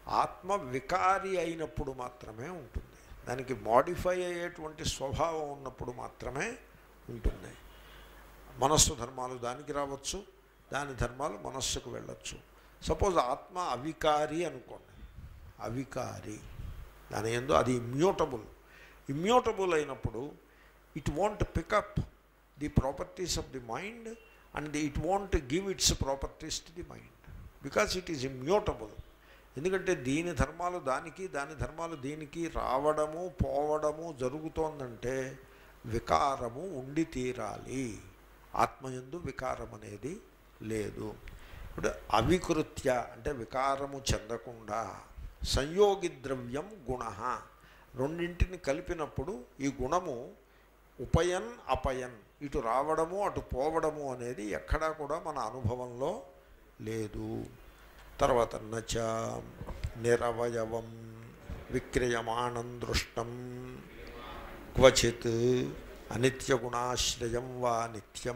ఆత్మ వికారి అయినప్పుడు మాత్రమే ఉంటుంది దానికి మాడిఫై అయ్యేటువంటి స్వభావం ఉన్నప్పుడు మాత్రమే ఉంటుంది మనస్సు ధర్మాలు దానికి రావచ్చు దాని ధర్మాలు మనస్సుకు వెళ్ళొచ్చు సపోజ్ ఆత్మ అవికారి అనుకోండి అవికారి దాని ఎందు అది ఇమ్యూటబుల్ ఇమ్యూటబుల్ అయినప్పుడు it won't pick up the properties of the mind and it won't give its properties to the mind because it is immutable ఎందుకంటే దీని ధర్మాలు దానికి దాని ధర్మాలు దీనికి రావడము పోవడము జరుగుతోందంటే వికారము ఉండి తీరాలి ఆత్మయందు వికారం అనేది లేదు ఇప్పుడు అవికృత్య అంటే వికారము చెందకుండా సంయోగి ద్రవ్యం గుణ రెండింటిని కలిపినప్పుడు ఈ గుణము ఉపయన్ అపయన్ ఇటు రావడము అటు పోవడము అనేది ఎక్కడా కూడా మన అనుభవంలో లేదు తర్వాత నచ నిరవయవం విక్రయమాణం దృష్టం క్వచిత్ అనిత్యగుణాశ్రయం వా నిత్యం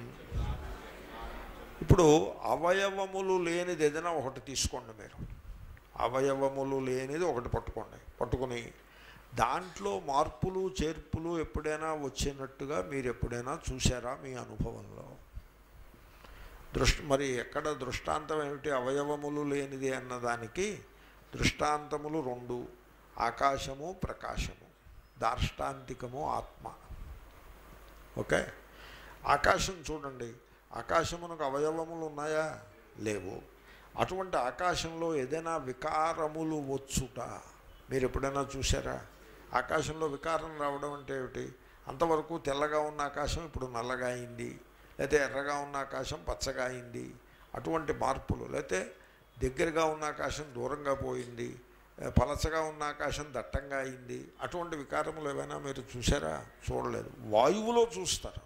ఇప్పుడు అవయవములు లేనిది ఏదైనా ఒకటి తీసుకోండి మీరు అవయవములు లేనిది ఒకటి పట్టుకోండి పట్టుకుని దాంట్లో మార్పులు చేర్పులు ఎప్పుడైనా వచ్చినట్టుగా మీరు ఎప్పుడైనా చూసారా మీ అనుభవంలో దృష్టి మరి ఎక్కడ దృష్టాంతం ఏమిటి అవయవములు లేనిది అన్నదానికి దృష్టాంతములు రెండు ఆకాశము ప్రకాశము దార్ష్టాంతికము ఆత్మ ఓకే ఆకాశం చూడండి ఆకాశమునకు అవయవములు ఉన్నాయా లేవు అటువంటి ఆకాశంలో ఏదైనా వికారములు వచ్చుట మీరు ఎప్పుడైనా చూసారా ఆకాశంలో వికారం రావడం అంటే ఏమిటి అంతవరకు తెల్లగా ఉన్న ఆకాశం ఇప్పుడు నల్లగా అయింది లేకపోతే ఎర్రగా ఉన్న ఆకాశం పచ్చగా అయింది అటువంటి మార్పులు లేకపోతే దగ్గరగా ఉన్న ఆకాశం దూరంగా పోయింది పలచగా ఉన్న ఆకాశం దట్టంగా అయింది అటువంటి వికారములు ఏమైనా మీరు చూసారా చూడలేదు వాయువులో చూస్తారు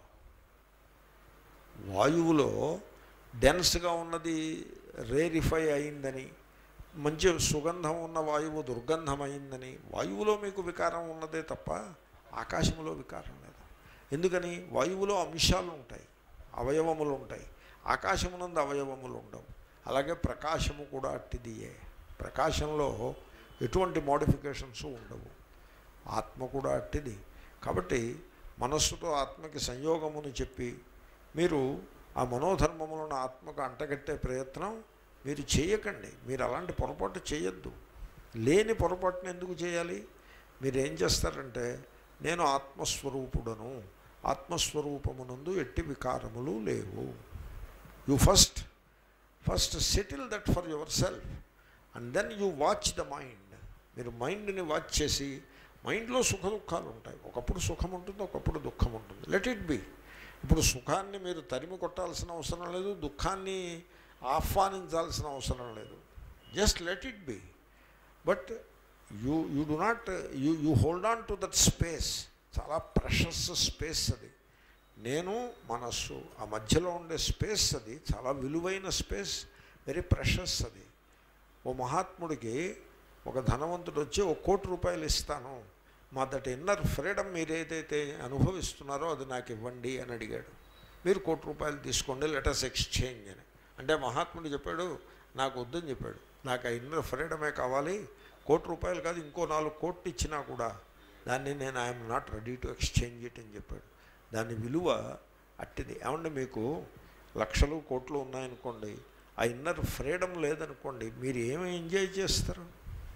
వాయువులో డెన్స్గా ఉన్నది రేరిఫై అయిందని మంచి సుగంధం ఉన్న వాయువు దుర్గంధమైందని వాయువులో మీకు వికారం ఉన్నదే తప్ప ఆకాశంలో వికారం లేదు ఎందుకని వాయువులో అంశాలు ఉంటాయి అవయవములు ఉంటాయి ఆకాశమునందు అవయవములు ఉండవు అలాగే ప్రకాశము కూడా అట్టిదియే ప్రకాశంలో ఎటువంటి మోడిఫికేషన్స్ ఉండవు ఆత్మ కూడా అట్టిది కాబట్టి మనస్సుతో ఆత్మకి సంయోగమును చెప్పి మీరు ఆ మనోధర్మములను ఆత్మకు అంటగట్టే ప్రయత్నం మీరు చేయకండి మీరు అలాంటి పొరపాటు చేయొద్దు లేని పొరపాటును ఎందుకు చేయాలి మీరు ఏం చేస్తారంటే నేను ఆత్మస్వరూపుడను ఆత్మస్వరూపమునందు ఎట్టి వికారములు లేవు you first first settle that for yourself and then you watch the mind మీరు మైండ్ని వాచ్ చేసి మైండ్లో సుఖ దుఃఖాలు ఉంటాయి ఒకప్పుడు సుఖం ఉంటుంది ఒకప్పుడు దుఃఖం ఉంటుంది లెట్ ఇట్ బి ఇప్పుడు సుఖాన్ని మీరు తరిమి కొట్టాల్సిన అవసరం లేదు దుఃఖాన్ని ఆహ్వానించాల్సిన అవసరం లేదు just let it be but you you do not you you hold on to that space చాలా ప్రెషస్ స్పేస్ అది నేను మనస్సు ఆ మధ్యలో ఉండే స్పేస్ అది చాలా విలువైన స్పేస్ వెరీ ప్రెషస్ అది ఓ మహాత్ముడికి ఒక ధనవంతుడు వచ్చి ఒక కోటి రూపాయలు ఇస్తాను మా దట్ ఇన్నర్ ఫ్రీడమ్ మీరు ఏదైతే అనుభవిస్తున్నారో అది నాకు ఇవ్వండి అని అడిగాడు మీరు కోటి రూపాయలు తీసుకోండి లెటర్స్ ఎక్స్చేంజ్ అని అంటే మహాత్ముడు చెప్పాడు నాకు వద్దని చెప్పాడు నాకు ఆ ఇన్నర్ ఫ్రీడమే కావాలి కోటి రూపాయలు కాదు ఇంకో నాలుగు కోట్లు ఇచ్చినా కూడా దాన్ని నేను I'm not ready to exchange it అని చెప్పాడు దాని విలువ అట్టిది ఏమంటే మీకు లక్షలు కోట్లు ఉన్నాయనుకోండి ఆ ఇన్నర్ ఫ్రీడమ్ లేదనుకోండి మీరు ఏమి ఎంజాయ్ చేస్తారు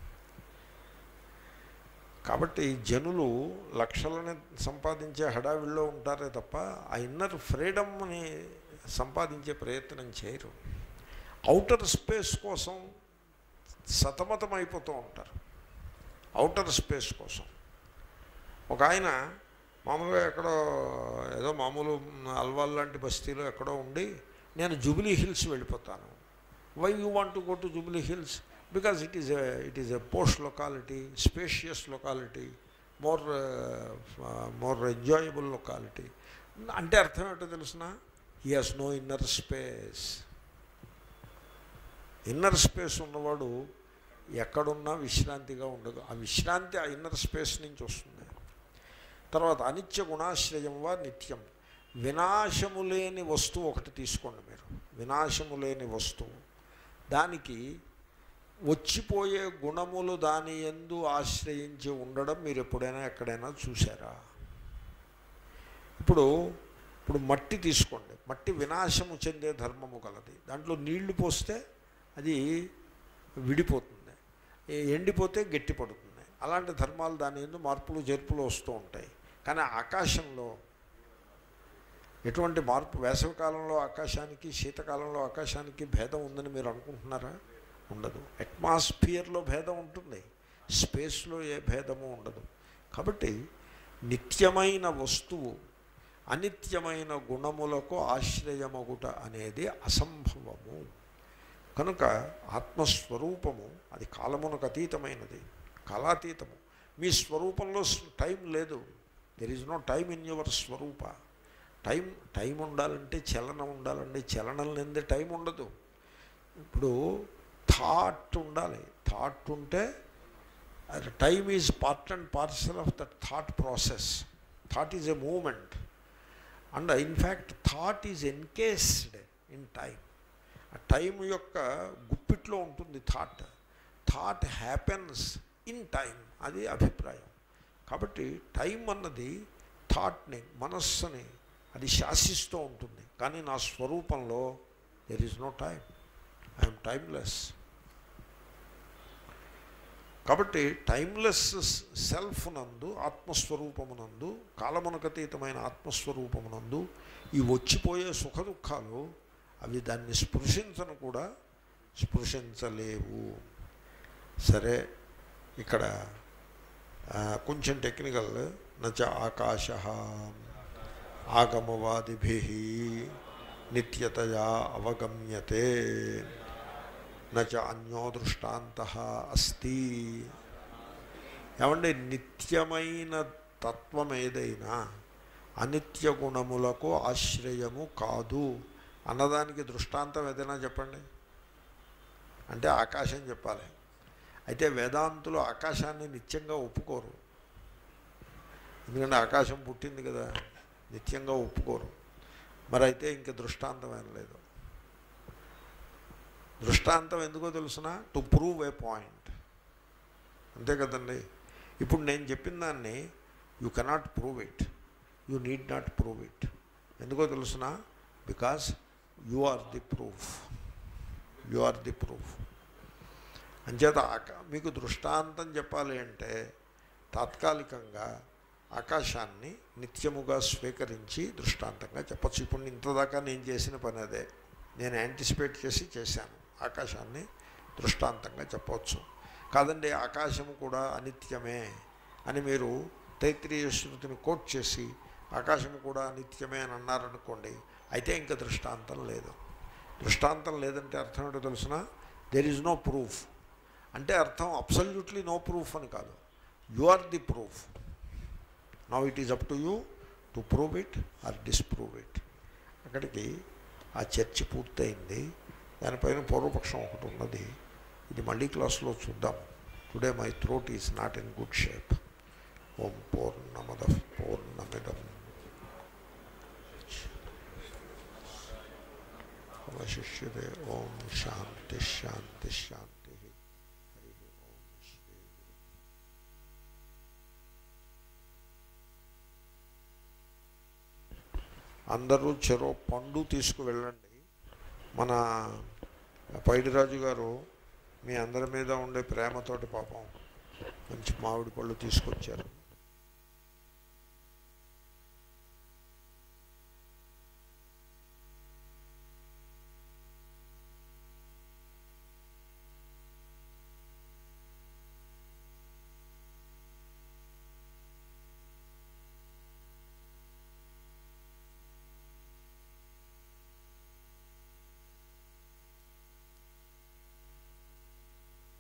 కాబట్టి జనులు లక్షలని సంపాదించే హడావిల్లో ఉంటారే తప్ప ఆ ఇన్నర్ ఫ్రీడమ్ని సంపాదించే ప్రయత్నం చేయరు అవుటర్ స్పేస్ కోసం సతమతం అయిపోతూ ఉంటారు అవుటర్ స్పేస్ కోసం ఒక ఆయన మామూలుగా ఎక్కడో ఏదో మామూలు అల్వాల్ లాంటి బస్తీలో ఎక్కడో ఉండి నేను జూబిలీ హిల్స్ వెళ్ళిపోతాను why you want to go to Jubilee Hills because it is it is a post locality spacious locality more more enjoyable locality అంటే అర్థం ఏంటో తెలుసిన he has no inner space inner space ఉన్నవాడు ఎక్కడున్నా విశ్రాంతిగా ఉండదు ఆ విశ్రాంతి ఆ ఇన్నర్ స్పేస్ నుంచి వస్తుంది తర్వాత అనిత్య గుణాశ్రయం వా నిత్యం వినాశము లేని వస్తువు ఒకటి తీసుకోండి మీరు వినాశము లేని వస్తువు దానికి వచ్చిపోయే గుణములు దాని ఎందు ఆశ్రయించి ఉండడం మీరు ఎప్పుడైనా ఎక్కడైనా చూసారా ఇప్పుడు ఇప్పుడు మట్టి తీసుకోండి మట్టి వినాశము చెందే ధర్మము కలది దాంట్లో నీళ్లు పోస్తే అది విడిపోతుంది ఏ- ఎండిపోతే గట్టి పడుతుంది అలాంటి ధర్మాలు దాని ఎందు మార్పులు చేర్పులు వస్తూ ఉంటాయి కానీ ఆకాశంలో ఎటువంటి మార్పు వేసవికాలంలో ఆకాశానికి శీతకాలంలో ఆకాశానికి భేదం ఉందని మీరు అనుకుంటున్నారా ఉండదు అట్మాస్ఫియర్లో భేదం ఉంటుంది స్పేస్లో ఏ భేదము ఉండదు కాబట్టి నిత్యమైన వస్తువు అనిత్యమైన గుణములకు ఆశ్రయమగుట అనేది అసంభవము కనుక ఆత్మస్వరూపము అది కాలమునకు అతీతమైనది కాలాతీతము మీ స్వరూపంలో టైం లేదు there is no time in your స్వరూప టైం టైం ఉండాలంటే చలనం ఉండాలండి చలనం లేనిదే టైం ఉండదు ఇప్పుడు థాట్ ఉండాలి థాట్ ఉంటే time is part and parcel of that thought process thought is a movement and in fact thought is encased in time ఆ టైం యొక్క గుప్పిట్లో ఉంటుంది thought thought happens in time అది అభిప్రాయం కాబట్టి టైం అన్నది థాట్ని మనస్సుని అది శాసిస్తూ ఉంటుంది కానీ నా స్వరూపంలో there is no time I'm timeless కాబట్టి టైమ్లెస్ సెల్ఫ్ నందు ఆత్మస్వరూపమునందు కాలమునకతీతమైన ఆత్మస్వరూపమునందు ఈ వచ్చిపోయే సుఖ దుఃఖాలు అవి దాన్ని స్పృశించను కూడా స్పృశించలేవు సరే ఇక్కడ ఆ, కొంచెం టెక్నికల్ నచ ఆకాశ ఆగమవాదిభి నిత్యతయా అవగమ్యతే నచ అన్యో దృష్టాంత అస్తి ఏమంటే నిత్యమైన తత్వం ఏదైనా అనిత్య గుణములకు ఆశ్రయము కాదు అన్నదానికి దృష్టాంతం ఏదైనా చెప్పండి అంటే ఆకాశం చెప్పాలి అయితే వేదాంతులు ఆకాశాన్ని నిత్యంగా ఒప్పుకోరు ఎందుకంటే ఆకాశం పుట్టింది కదా నిత్యంగా ఒప్పుకోరు మరి అయితే ఇంక దృష్టాంతం ఏం లేదు దృష్టాంతం ఎందుకో తెలుసిన టు ప్రూవ్ ఏ పాయింట్ అంతే కదండి ఇప్పుడు నేను చెప్పిన దాన్ని you cannot prove it you need not prove it ఎందుకో తెలుసిన because you are the proof you are the proof అంచేత ఆక- మీకు దృష్టాంతం చెప్పాలి అంటే తాత్కాలికంగా ఆకాశాన్ని నిత్యముగా స్వీకరించి దృష్టాంతంగా చెప్పచ్చు ఇప్పుడు ఇంతదాకా నేను చేసిన పని అదే నేను యాంటిసిపేట్ చేసి చేశాను ఆకాశాన్ని దృష్టాంతంగా చెప్పవచ్చు కాదండి ఆకాశము కూడా అనిత్యమే అని మీరు తైత్రీయ శృతిని కోట్ చేసి ఆకాశము కూడా అనిత్యమే అని అన్నారనుకోండి అయితే ఇంకా దృష్టాంతం లేదు దృష్టాంతం లేదంటే అర్థం ఏంటో తెలుసిన దెర్ ఈజ్ నో ప్రూఫ్ అంటే అర్థం అబ్సల్యూట్లీ నో ప్రూఫ్ అని కాదు you are the proof now it is up to you to prove it or disprove it అక్కడికి ఆ చర్చ పూర్తయింది దానిపైన పూర్వపక్షం ఒకటి ఉన్నది ఇది మళ్ళీ క్లాస్లో చూద్దాం today my throat is not in good shape ఓం పూర్ణమద పూర్ణమిదం అవశిష్యతే ఓం శాంతి శాంతి శాంతి హరి ఓం శ్రీ గురు అందరూ చెరో పండు తీసుకువెళ్ళండి మన పైడిరాజు గారు మీ అందరి మీద ఉండే ప్రేమతోటి పాపం మంచి మామిడి పళ్ళు తీసుకొచ్చారు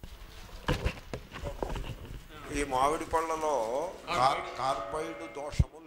ఈ మామిడి పళ్ళలో కార్ కార్బైడ్ దోషము